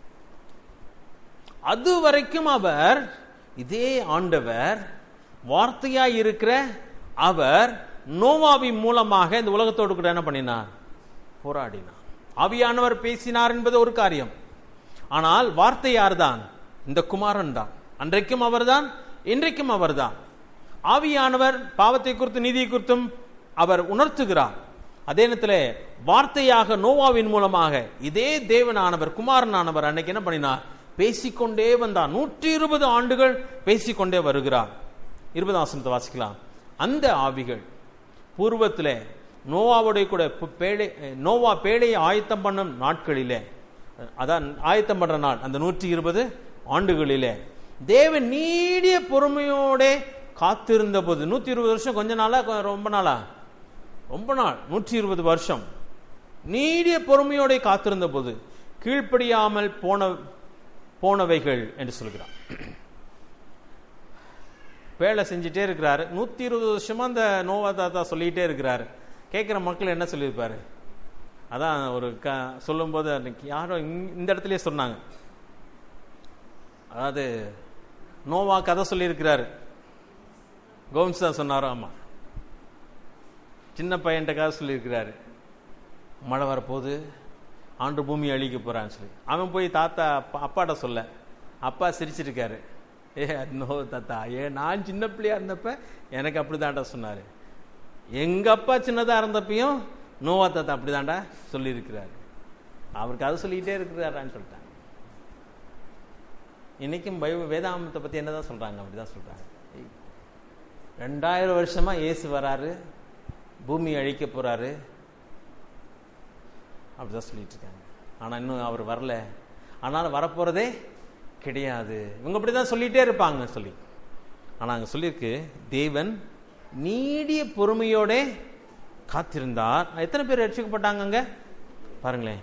அது வரைக்கும் அவர் இதே ஆண்டவர் வார்த்தையாய் இருக்கிற அவர் நோவாவின் மூலமாக இந்த உலகத்தோடு கூட என்ன பண்ணினார் போராடினார் ஆவியானவர் பேசினார் என்பது ஒரு காரியம் ஆனால் வார்த்தை யார்தான் இந்த குமாரன் தான் அன்றைக்கும் அவர்தான் இன்றைக்கும் அவர்தான் ஆவியானவர் பாவத்தை குறித்து நீதியை குறித்தும் அவர் உணர்த்துகிறார் அதே நேரத்தில் வார்த்தையாக நோவாவின் மூலமாக இதே தேவனானவர் குமாரனானவர் அன்னைக்கு என்ன பண்ணினார் பேசிக்கொண்டே வந்தார் நூற்றி இருபது ஆண்டுகள் பேசிக்கொண்டே வருகிறார் இருபதாம் வசனத்தை வாசிக்கலாம் அந்த ஆவிகள் பூர்வத்திலே நோவாவுடைய கூட பு- பேழை நோவா பேழையை ஆயத்தம் பண்ணும் நாட்களிலே அதான் ஆயத்தம் பண்ற நாள் அந்த நூற்றி இருபது ஆண்டுகளிலே தேவன் நீடிய பொறுமையோட காத்திருந்த போது நூத்தி இருபது வருஷம் கொஞ்ச நாளா கொ- ரொம்ப நாளா ரொம்ப நாள் நூற்றி இருபது வருஷம் நீடிய பொறுமையோட காத்திருந்த போது கீழ்ப்படியாமல் போன போனவைகள் என்று சொல்கிறார் வேலை செஞ்சுட்டே இருக்கிறாரு நூத்தி இருபது வருஷமா அந்த நோவா தாத்தா சொல்லிட்டே இருக்கிறாரு கேட்குற மக்கள் என்ன சொல்லியிருப்பாரு அதான் ஒரு க சொல்லும்போது அன்னைக்கு யாரோ இங்க- இந்த இடத்துலயே சொன்னாங்க அதாவது நோவா கதை சொல்லியிருக்கிறாரு கோம்ஸ் தான் சொன்னாரோ ஆமா சின்ன பையன்கிட்ட கதை சொல்லியிருக்கிறாரு மழை வரப்போகுது ஆண்டு பூமி அழிக்க போறான்னு சொல்லி அவன் போய் தாத்தா அப்பா அப்பாட்ட சொல்ல அப்பா சிரிச்சிருக்காரு ஏ நோ தாத்தா ஏ நான் சின்ன பிள்ளையா இருந்தப்ப எனக்கு அப்படிதான்டா சொன்னாரு எங்க அப்பா சின்னதா இருந்தப்பையும் நோவா தாத்தா அப்படிதான்டா சொல்லியிருக்கிறாரு அவருக்கு அதை சொல்லிக்கிட்டே இருக்கிறாரான்னு சொல்லிட்டாங்க இன்னைக்கும் பைபிள் வேதாமத்தை பத்தி என்னதான் சொல்றாங்க அப்படிதான் சொல்றாங்க ஏய், ரெண்டாயிரம் வருஷமா இயேசு வராரு பூமி அழிக்க போறாரு அப்படிதான் சொல்லிட்டு இருக்காங்க ஆனா இன்னும் அவர் வரல ஆனாலும் வரப்போறதே கிடையாது இவங்க அப்படிதான் சொல்லிட்டே இருப்பாங்க சொல்லி ஆனா அங்க சொல்லியிருக்கு தேவன் நீடிய பொறுமையோட காத்திருந்தார் எத்தனை பேர் ரட்சிக்கப்பட்டாங்க அங்க பாருங்களேன்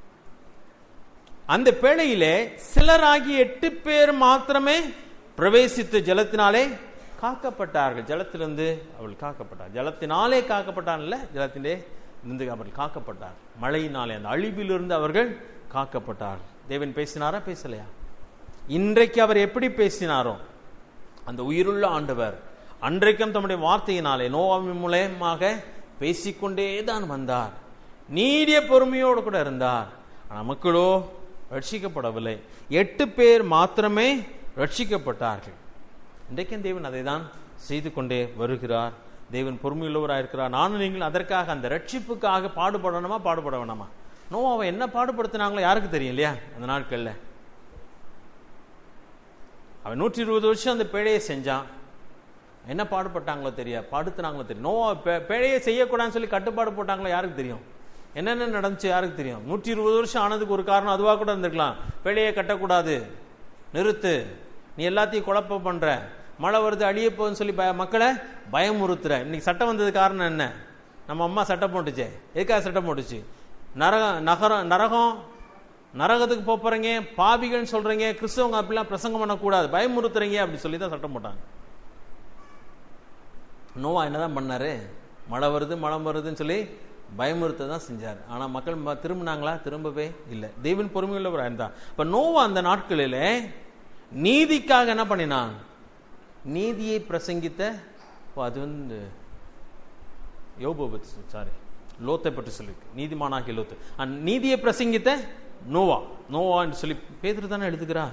அந்த பேழையிலே சிலராகி எட்டு பேர் மாத்திரமே பிரவேசித்து ஜலத்தினாலே காக்கப்பட்டார்கள் ஜலத்திலிருந்து அவள் காக்கப்பட்டார் ஜலத்தினாலே காக்கப்பட்டார் இல்ல ஜலத்திலே இருந்து அவர்கள் காக்கப்பட்டார் மழையினாலே அந்த அழிவிலிருந்து அவர்கள் காக்கப்பட்டார் தேவன் பேசினாரா பேசலையா இன்றைக்கு அவர் எப்படி பேசினாரோ அந்த உயிருள்ள ஆண்டவர் அன்றைக்கும் தம்முடைய வார்த்தையினாலே நோவாவின் மூலயமாக பேசிக்கொண்டே தான் வந்தார் நீடிய பொறுமையோடு கூட இருந்தார் ஆனால் மக்களோ ரட்சிக்கப்படவில்லை எட்டு பேர் மாத்திரமே ரட்சிக்கப்பட்டார்கள் இன்றைக்கும் தேவன் அதை தான் செய்து கொண்டே வருகிறார் தேவன் பொறுமையுள்ளவராக இருக்கிறார் நானும் நீங்கள் அதற்காக அந்த ரட்சிப்புக்காக பாடுபடணுமா பாடுபட வேணாமா நோ அவன் என்ன பாடுபடுத்தினாங்களோ யாருக்கு தெரியும் இல்லையா அந்த நாட்கள்ல அவன் நூற்றி இருபது வருஷம் அந்த பிழையை செஞ்சான் என்ன பாடுபட்டாங்களோ தெரியா பாடுத்தினாங்களோ தெரியும் நோ பிழையை செய்யக்கூடாதுன்னு சொல்லி கட்டுப்பாடு போட்டாங்களோ யாருக்கு தெரியும் என்னென்ன நடந்துச்சு யாருக்கு தெரியும் நூற்றி இருபது வருஷம் ஆனதுக்கு ஒரு காரணம் அதுவாக கூட இருந்திருக்கலாம் பிழையை கட்டக்கூடாது நிறுத்து நீ எல்லாத்தையும் குழப்பம் பண்ற மழை வருது அழிய போகுதுன்னு சொல்லி பய மக்களை பயமுறுத்துற இன்னைக்கு சட்டம் வந்தது காரணம் என்ன நம்ம அம்மா சட்டம் போட்டுச்சே எதுக்காக சட்டம் போட்டுச்சு நரகம் நகரம் நரகம் நரகத்துக்கு போப் போறீங்க பாவிகள்னு சொல்றீங்க கிறிஸ்தவங்க அப்படிலாம் பிரசங்கம் பண்ணக்கூடாது பயமுறுத்துறீங்க அப்படி சொல்லி தான் சட்டம் போட்டாங்க நோவா என்னதான் பண்ணாரு மழை வருது மழை வருதுன்னு சொல்லி பயமுறுத்த தான் செஞ்சார் ஆனா மக்கள் ம- திரும்பினாங்களா திரும்பவே இல்லை தேவன் பொறுமையுள்ளவராக இருந்தான் இப்ப நோவா அந்த நாட்களில நீதிக்காக என்ன பண்ணினான் நீதியை பிரசங்கித்த ஓ, அது வந்து யோபு சாரி லோத்தை பற்றி சொல்லிருக்கு நீதிமானாகிய லோத்து அண்ட் நீதியை பிரசங்கித்த நோவா நோவான்னு சொல்லி பேதுரு தானே எழுதுகிறா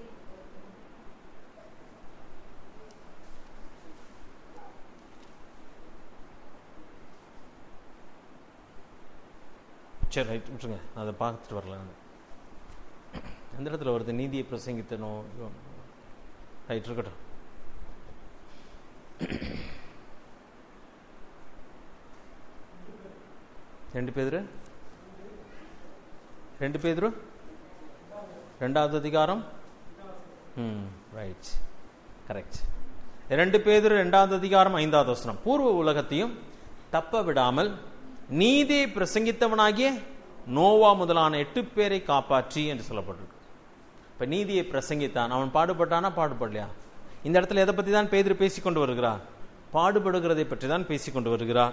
சரி ரைட் விட்டுருங்க நான் அதை பார்த்துட்டு வரல நான் எந்த இடத்துல வருது நீதியை பிரசங்கித்த நோ ரைட் இருக்கட்டும் ரெண்டு பேதுரு ரெண்டு பேதுரு ரெண்டாவது அதிகாரம் ம் ரைட் கரெக்ட் ரெண்டு பேதுரு ரெண்டாவது அதிகாரம் ஐந்தாவது வசனம் பூர்வ உலகத்தையும் தப்ப விடாமல் நீதியை பிரசங்கித்தவனாகிய நோவா முதலான எட்டு பேரை காப்பாற்றி என்று சொல்லப்பட்டிருக்கு இப்ப நீதியை பிரசங்கித்தான் அவன் பாடுபட்டானா பாடுபடலையா இந்த இடத்துல எதை பத்தி தான் பேதுரு பேசிக் கொண்டு வருகிறார் பாடுபடுகிறதை பற்றி தான் பேசிக் கொண்டு வருகிறார்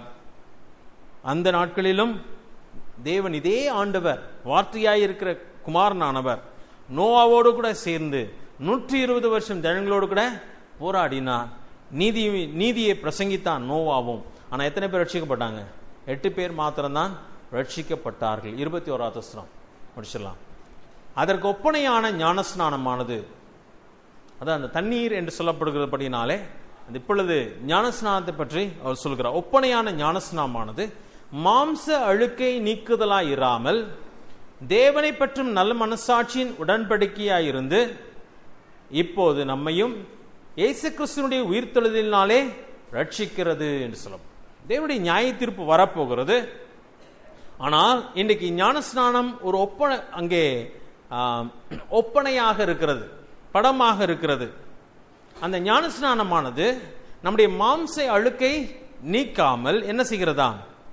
அந்த நாட்களிலும் தேவன் இதே ஆண்டவர் வார்த்தையாய் இருக்கிற குமாரனானவர் நோவாவோடு கூட சேர்ந்து நூற்றி இருபது வருஷம் ஜனங்களோடு கூட போராடினார் நீதி நீதியை பிரசங்கித்தான் நோவாவும் ஆனா எத்தனை பேர் ரட்சிக்கப்பட்டாங்க எட்டு பேர் மாத்திரம்தான் ரட்சிக்கப்பட்டார்கள் இருபத்தி ஓராவது வசனம் முடிச்சிடலாம் அதற்கு ஒப்பனையான ஞானஸ்நானமானது அதான் அந்த தண்ணீர் என்று சொல்லப்படுகிறபடினாலே அந்த இப்பொழுது ஞானஸ்நானத்தை பற்றி அவர் சொல்கிறார் ஒப்பனையான ஞானஸ்நானமானது மாம்ச அழுக்கை நீக்குதலாய் இராமல் தேவனை பற்றும் நல்ல மனசாட்சியின் உடன்படிக்கையாயிருந்து இப்போது நம்மையும் இயேசு கிறிஸ்துனுடைய உயிர்த்தெழுதலினாலே ரட்சிக்கிறது என்று சொல்லும் தேவனுடைய நியாய தீர்ப்பு வரப்போகிறது ஆனால் இன்றைக்கு ஞானஸ்நானம் ஒரு ஒப்பனை அங்கே ஆம், ஒப்பனையாக இருக்கிறது படமாக இருக்கிறது அந்த ஞானஸ்நானமானது நம்முடைய மாம்ச அழுக்கை நீக்காமல் என்ன செய்கிறதா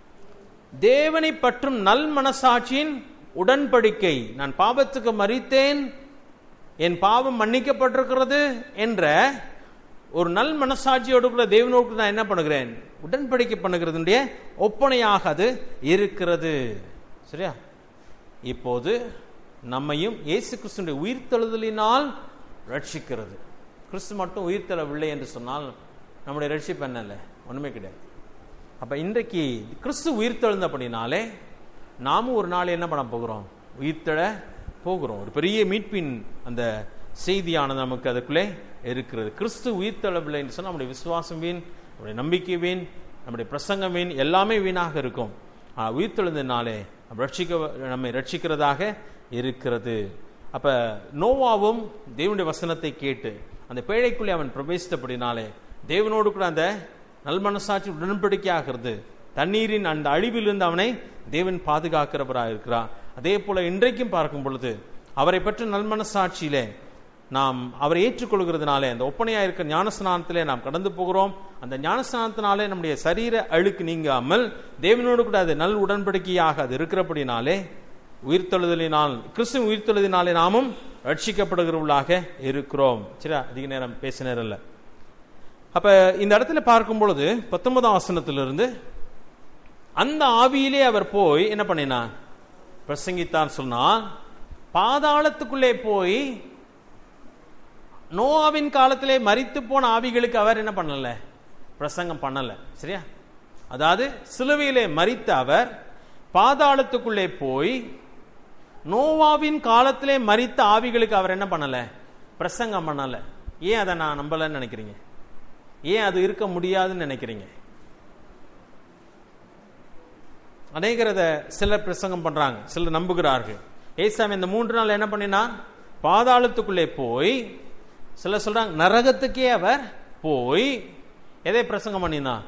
தேவனை பற்றும் நல் மனசாட்சியின் உடன்படிக்கை நான் பாவத்துக்கு மறித்தேன் என் பாவம் மன்னிக்கப்பட்டிருக்கிறது என்ற ஒரு நல் மனசாட்சியோடு கூட தேவனோடு கூட நான் என்ன பண்ணுகிறேன் உடன்படிக்கை பண்ணுகிறதுடைய ஒப்பனையாக அது இருக்கிறது சரியா இப்போது நம்மையும் இயேசு கிறிஸ்துடைய உயிர்த்தெழுதலினால் ரட்சிக்கிறது கிறிஸ்து மட்டும் உயிர்த்தெழவில்லை என்று சொன்னால் நம்முடைய ரட்சிப்பு என்ன இல்லை ஒண்ணுமே கிடையாது அப்ப இன்றைக்கு கிறிஸ்து உயிர்த்தெழுந்த அப்படின்னாலே நாமும் ஒரு நாள் என்ன பண்ண போகிறோம் உயிர்த்தெழ போகிறோம் ஒரு பெரிய மீட்பின் அந்த செய்தியானது நமக்கு அதுக்குள்ளே இருக்கிறது கிறிஸ்து உயிர்த்தெழவில்லை என்று சொன்னால் நம்முடைய விசுவாசம் வீண் நம்முடைய நம்பிக்கை வீண் நம்முடைய பிரசங்கம் வீண் எல்லாமே வீணாக இருக்கும் ஆனால் உயிர்த்தெழுந்தனாலே நம்ம ரட்சிக்க நம்மை ரட்சிக்கிறதாக இருக்கிறது அப்ப நோவாவும் தேவனுடைய வசனத்தை கேட்டு அந்த பேழைக்குள்ளே அவன் பிரவேசித்தபடினாலே தேவனோடு கூட அந்த நல்மனசாட்சி உடன்படிக்கை ஆகிறது தண்ணீரின் அந்த அழிவிலிருந்து அவனை தேவன் பாதுகாக்கிறவராக இருக்கிறார் அதே போல இன்றைக்கும் பார்க்கும் பொழுது அவரை பற்றி நல்மனசாட்சியிலே நாம் அவரை ஏற்றுக்கொள்கிறதுனாலே அந்த ஒப்பனையா இருக்க ஞானஸ்நானத்திலே நாம் கடந்து போகிறோம் அந்த ஞானஸ்நானத்தினாலே நம்முடைய சரீர அழுக்கு நீங்காமல் தேவனோடு கூட அது நல் உடன்படிக்கையாக அது இருக்கிறபடினாலே உயிர்த்தெழுதலினால் கிறிஸ்துவ உயிர்த்தெழுதினாலே நாமும் ரட்சிக்கப்படுகிறவர்களாக இருக்கிறோம் சரி அதிக நேரம் பேச நேரம் இல்லை அப்ப இந்த இடத்துல பார்க்கும் பொழுது பத்தொன்பதாம் வசனத்திலிருந்து அந்த ஆவியிலே அவர் போய் என்ன பண்ணினார் பிரசங்கித்தார் சொன்னால் பாதாளத்துக்குள்ளே போய் நோவாவின் காலத்திலே மரித்து போன ஆவிகளுக்கு அவர் என்ன பண்ணல பிரசங்கம் பண்ணல சரியா அதாவது சிலுவையிலே மரித்த அவர் பாதாளத்துக்குள்ளே போய் நோவாவின் காலத்திலே மரித்த ஆவிகளுக்கு அவர் என்ன பண்ணல பிரசங்கம் பண்ணல ஏன் அதை நான் நம்பலன்னு நினைக்கிறீங்க ஏன் அது இருக்க முடியாதுன்னு நினைக்கிறீங்க அநேகர் அதை சிலர் பிரசங்கம் பண்றாங்க சிலர் நம்புகிறார்கள் ஏசாமி இந்த மூன்று நாள் என்ன பண்ணினார் பாதாளத்துக்குள்ளே போய் சிலர் சொல்றாங்க நரகத்துக்கே அவர் போய் எதை பிரசங்கம் பண்ணினார்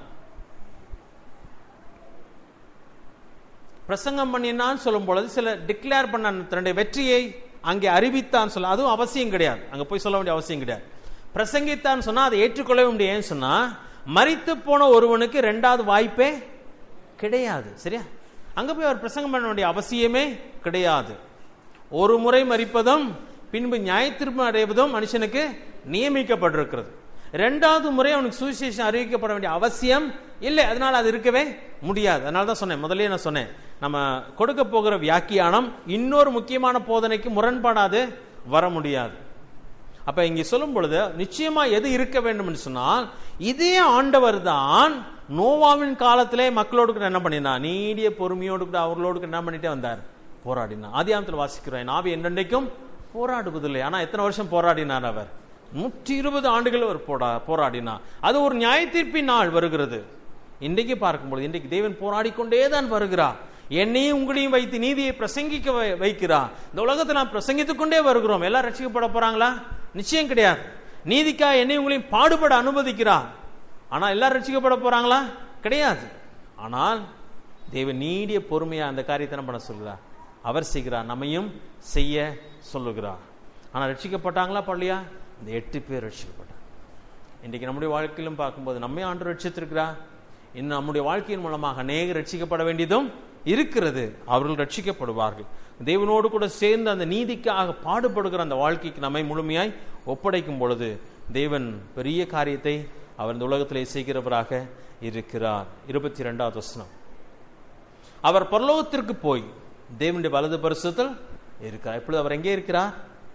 பிரசங்கம் பண்ணினான்னு சொல்லும் பொழுது சில டிக்ளேர் பண்ண தன்னுடைய வெற்றியை அங்கே அறிவித்தான் சொல்ல அதுவும் அவசியம் கிடையாது அங்க போய் சொல்ல வேண்டிய அவசியம் கிடையாது பிரசங்கித்தான் சொன்னா அதை ஏற்றுக்கொள்ள முடியும் சொன்னா மரித்து போன ஒருவனுக்கு ரெண்டாவது வாய்ப்பே கிடையாது சரியா அங்க போய் அவர் பிரசங்கம் பண்ண வேண்டிய அவசியமே கிடையாது ஒரு முறை மறிப்பதும் பின்பு நியாயத்திருப்பு அடைவதும் மனுஷனுக்கு நியமிக்கப்பட்டிருக்கிறது ரெண்டாவது முறை அவனுக்கு சுவிசேஷம் அறிவிக்கப்பட வேண்டிய அவசியம் இல்லை அதனால அது இருக்கவே முடியாது அதனால தான் சொன்னேன் முதல்லயே நான் சொன்னேன் நம்ம கொடுக்க போகிற வியாக்கியானம் இன்னொரு முக்கியமான போதனைக்கு முரண்படாது வர முடியாது அப்ப இங்க சொல்லும் பொழுது நிச்சயமா எது இருக்க வேண்டும் என்று சொன்னால் இதே ஆண்டவர் தான் நோவாவின் காலத்திலே மக்களோடு கூட என்ன பண்ணினா நீடிய பொறுமையோடு கூட அவர்களோடு கூட என்ன பண்ணிட்டே வந்தார் போராடினார் ஆதியாமத்தில் வாசிக்கிறேன் நாவி என்னென்றைக்கும் போராடுவதில்லை ஆனா எத்தனை வருஷம் போராடினார் அவர் நூற்றி இருபது ஆண்டுகள் அவர் போடா போராடினார் அது ஒரு நியாய தீர்ப்பின் நாள் வருகிறது இன்றைக்கு பார்க்கும்பொழுது இன்றைக்கு தேவன் போராடி கொண்டே தான் வருகிறார் என்னையும் உங்களையும் வைத்து நீதியை பிரசங்கிக்க வை- வைக்கிறார் இந்த உலகத்தை நாம் பிரசங்கித்துக் கொண்டே வருகிறோம் எல்லாம் ரட்சிக்கப்பட போறாங்களா நிச்சயம் கிடையாது நீதிக்கா என்னையும் உங்களையும் பாடுபட அனுமதிக்கிறார் ஆனா எல்லாரும் ரட்சிக்கப்பட போறாங்களா கிடையாது ஆனால் தேவன் நீடிய பொறுமையா அந்த காரியத்தை என்ன பண்ண சொல்கிறார் அவர் செய்கிறார் நம்மையும் செய்ய சொல்லுகிறார் ஆனா ரட்சிக்கப்பட்டாங்களா பள்ளியா இந்த எட்டு பேர் ரட்சிக்கப்பட்டாங்க இன்றைக்கு நம்முடைய வாழ்க்கையிலும் பார்க்கும்போது நம்மை ஆண்டு ரட்சித்திருக்கிறா இன்னும் நம்முடைய வாழ்க்கையின் மூலமாக அநேக ரட்சிக்கப்பட வேண்டியதும் இருக்கிறது அவர்கள் ரட்சிக்கப்படுவார்கள் தேவனோடு கூட சேர்ந்து அந்த நீதிக்காக பாடுபடுகிற அந்த வாழ்க்கைக்கு நம்மை முழுமையாய் ஒப்படைக்கும் பொழுது தேவன் பெரிய காரியத்தை அவர் இந்த உலகத்திலே செய்கிறவராக இருக்கிறார் இருபத்தி ரெண்டாவது வசனம் அவர் பரலோகத்திற்கு போய் தேவனுடைய வலது பரிசுத்தில் இருக்கிறார் இப்பொழுது அவர் எங்கே இருக்கிறார்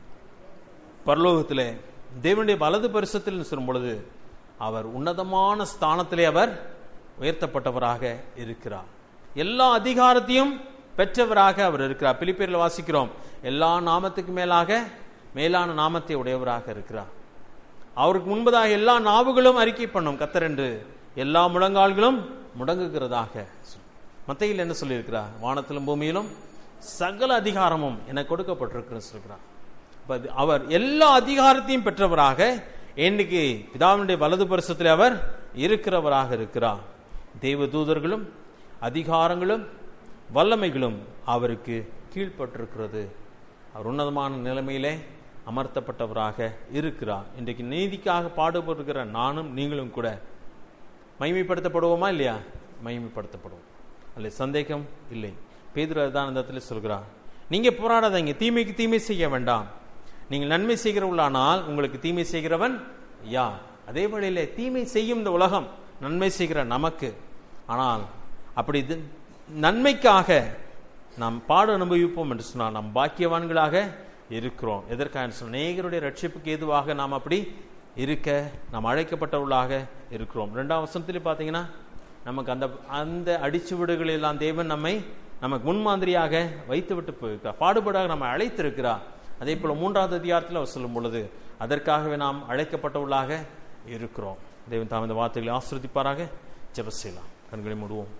பரலோகத்திலே தேவனுடைய வலது பரிசத்தில் சொல்லும் பொழுது அவர் உன்னதமான ஸ்தானத்திலே அவர் உயர்த்தப்பட்டவராக இருக்கிறார் எல்லா அதிகாரத்தையும் பெற்றவராக அவர் இருக்கிறார் பிலிப்பேரில் வாசிக்கிறோம் எல்லா நாமத்துக்கு மேலாக மேலான நாமத்தை உடையவராக இருக்கிறார் அவருக்கு முன்பதாக எல்லா நாவுகளும் அறிக்கை பண்ணும் கத்தர் என்று எல்லா முழங்கால்களும் முடங்குகிறதாக மத்தையில் என்ன சொல்லியிருக்கிறார் வானத்திலும் பூமியிலும் சகல அதிகாரமும் எனக்கு கொடுக்கப்பட்டிருக்குன்னு சொல்கிறார் அப்ப அது அவர் எல்லா அதிகாரத்தையும் பெற்றவராக இன்னைக்கு பிதாவினுடைய வலது பரிசத்தில் அவர் இருக்கிறவராக இருக்கிறார் தெய்வ தூதர்களும் அதிகாரங்களும் வல்லமைகளும் அவருக்கு கீழ்ப்பட்டிருக்கிறது அவர் உன்னதமான நிலைமையிலே அமர்த்தப்பட்டவராக இருக்கிறார் இன்றைக்கு நீதிக்காக பாடுபடுகிற நானும் நீங்களும் கூட மகிமைப்படுத்தப்படுவோமா இல்லையா மகிமைப்படுத்தப்படுவோம் அல்ல சந்தேகம் இல்லை பேதுரு அதுதான் அந்த இடத்துல சொல்கிறார் நீங்க போராடாதீங்க தீமைக்கு தீமை செய்ய வேண்டாம் நீங்கள் நன்மை செய்கிறவர்களானால் உங்களுக்கு தீமை செய்கிறவன் யார் அதே வழியிலே தீமை செய்யும் இந்த உலகம் நன்மை செய்கிற நமக்கு ஆனால் அப்படி இது நன்மைக்காக நாம் பாடு அனுபவிப்போம் என்று சொன்னால் நாம் பாக்கியவான்களாக இருக்கிறோம் எதற்காக சொன்ன அநேகருடைய ரட்சிப்புக்கு ஏதுவாக நாம் அப்படி இருக்க நாம் அழைக்கப்பட்டவர்களாக இருக்கிறோம் ரெண்டாம் வசனத்திலே பார்த்தீங்கன்னா நமக்கு அந்த அந்த அடிச்சுவடுகள் எல்லாம் தேவன் நம்மை நமக்கு முன்மாதிரியாக வைத்து விட்டு போயிருக்கிறார் பாடுபடாக நம்ம அழைத்திருக்கிறார் அதே போல மூன்றாவது அதிகாரத்தில் அவர் சொல்லும் பொழுது அதற்காகவே நாம் அழைக்கப்பட்டவர்களாக இருக்கிறோம் தேவன் தாம் இந்த வார்த்தைகளை ஆசிர்வதிப்பாராக ஜெப செய்யலாம் கண்களை மூடுவோம்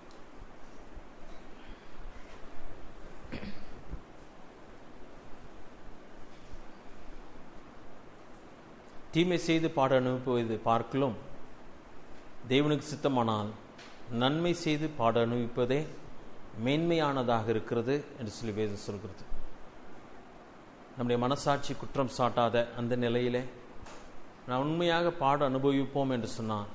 தீமை செய்து பாட அனுபவிப்பது பார்க்கலும் தேவனுக்கு சித்தமானால் நன்மை செய்து பாட அனுபவிப்பதே மேன்மையானதாக இருக்கிறது என்று சொல்லி வேதம் சொல்கிறது நம்முடைய மனசாட்சி குற்றம் சாட்டாத அந்த நிலையிலே நான் உண்மையாக பாட அனுபவிப்போம் என்று சொன்னான்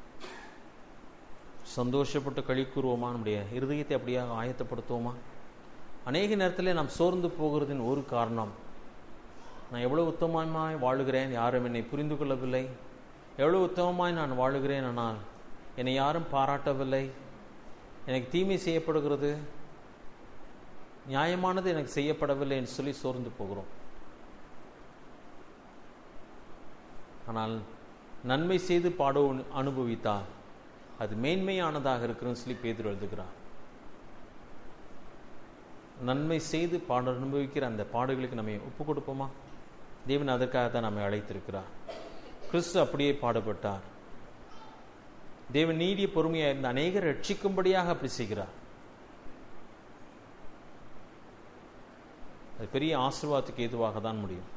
சந்தோஷப்பட்டு கழி கூறுவோமா நம்முடைய இருதயத்தை அப்படியாக ஆயத்தப்படுத்துவோமா அநேக நேரத்திலே நாம் சோர்ந்து போகிறதின் ஒரு காரணம் நான் எவ்வளவு உத்தமமாய் வாழுகிறேன் யாரும் என்னை புரிந்து கொள்ளவில்லை எவ்வளவு உத்தமமாய் நான் வாழுகிறேன் ஆனால் என்னை யாரும் பாராட்டவில்லை எனக்கு தீமை செய்யப்படுகிறது நியாயமானது எனக்கு செய்யப்படவில்லை என்று சொல்லி சோர்ந்து போகிறோம் ஆனால் நன்மை செய்து பாட அனுபவித்தால் அது மேன்மையானதாக இருக்குன்னு சொல்லி பேதர் எழுதுகிறார் நன்மை செய்து பாட அனுபவிக்கிற அந்த பாடுகளுக்கு நம்ம ஒப்பு கொடுப்போமா தேவன் அதற்காக தான் நம்மை அழைத்திருக்கிறார் கிறிஸ்து அப்படியே பாடுபட்டார் தேவன் நீடிய பொறுமையாக இருந்த அநேகர் ரட்சிக்கும்படியாக அப்படி செய்கிறார் அது பெரிய ஆசீர்வாதத்துக்கு ஏதுவாக தான் முடியும்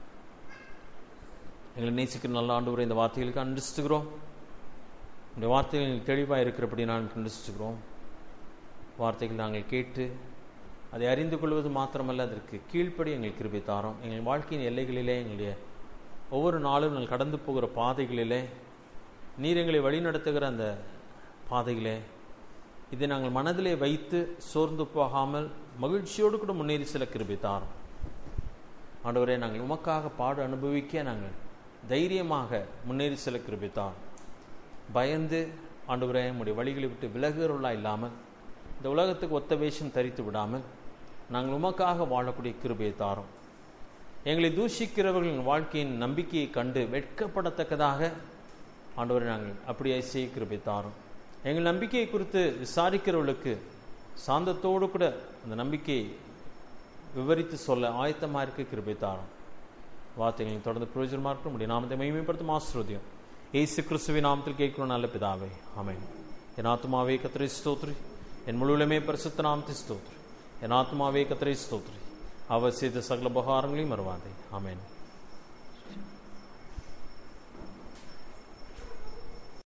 எங்களை நேசிக்கிற நல்ல ஆண்டு இந்த வார்த்தைகளுக்கு அனுஷ்டுகிறோம் இந்த வார்த்தைகள் தெளிவாக இருக்கிறபடி நான் கண்டுபிடிச்சுக்கிறோம் வார்த்தைகள் நாங்கள் கேட்டு அதை அறிந்து கொள்வது மாத்திரமல்ல அதற்கு கீழ்ப்படி எங்கள் கிருபை தாரோம் எங்கள் வாழ்க்கையின் எல்லைகளிலே எங்களுடைய ஒவ்வொரு நாளும் நாங்கள் கடந்து போகிற பாதைகளிலே நீர் எங்களை வழிநடத்துகிற அந்த பாதைகளே இதை நாங்கள் மனதிலே வைத்து சோர்ந்து போகாமல் மகிழ்ச்சியோடு கூட முன்னேறி செல்ல கிருபை தாரோம் ஆண்டவரே நாங்கள் உமக்காக பாடு அனுபவிக்க நாங்கள் தைரியமாக முன்னேறி செல்ல கிருபை தாரோம் பயந்து ஆண்டவரே நம்முடைய வழிகளை விட்டு விலகுகிறவர்களா இல்லாமல் இந்த உலகத்துக்கு ஒத்த வேஷம் தரித்து விடாமல் நாங்கள் உமக்காக வாழக்கூடிய கிருபையை தாரோம் எங்களை தூஷிக்கிறவர்களின் வாழ்க்கையின் நம்பிக்கையை கண்டு வெட்கப்படத்தக்கதாக ஆண்டவரை நாங்கள் அப்படியே செய்ய கிருபை தாரோம் எங்கள் நம்பிக்கையை குறித்து விசாரிக்கிறவர்களுக்கு சாந்தத்தோடு கூட அந்த நம்பிக்கையை விவரித்து சொல்ல ஆயத்தமாக இருக்க கிருபை தாரோம் வார்த்தைகளை தொடர்ந்து பிரயோஜனமாக இருக்கும் நம்முடைய நாமத்தை மகிமைப்படுத்தும் ஆசிரோதியம் ஏசு கிறிஸ்துவின் நாமத்தில் கேட்கணும் நல்ல பிதாவே ஆமென் என் ஆத்மாவே கத்திரை ஸ்தோத்ரி என் முழுவலுமே பரிசுத்த நாமத்தை ஸ்தோத்ரி என் ஆத்மாவே கத்திரை ஸ்தோத்ரி அவர் செய்த சகல உபகாரங்களையும் மறுவாதே ஆமென்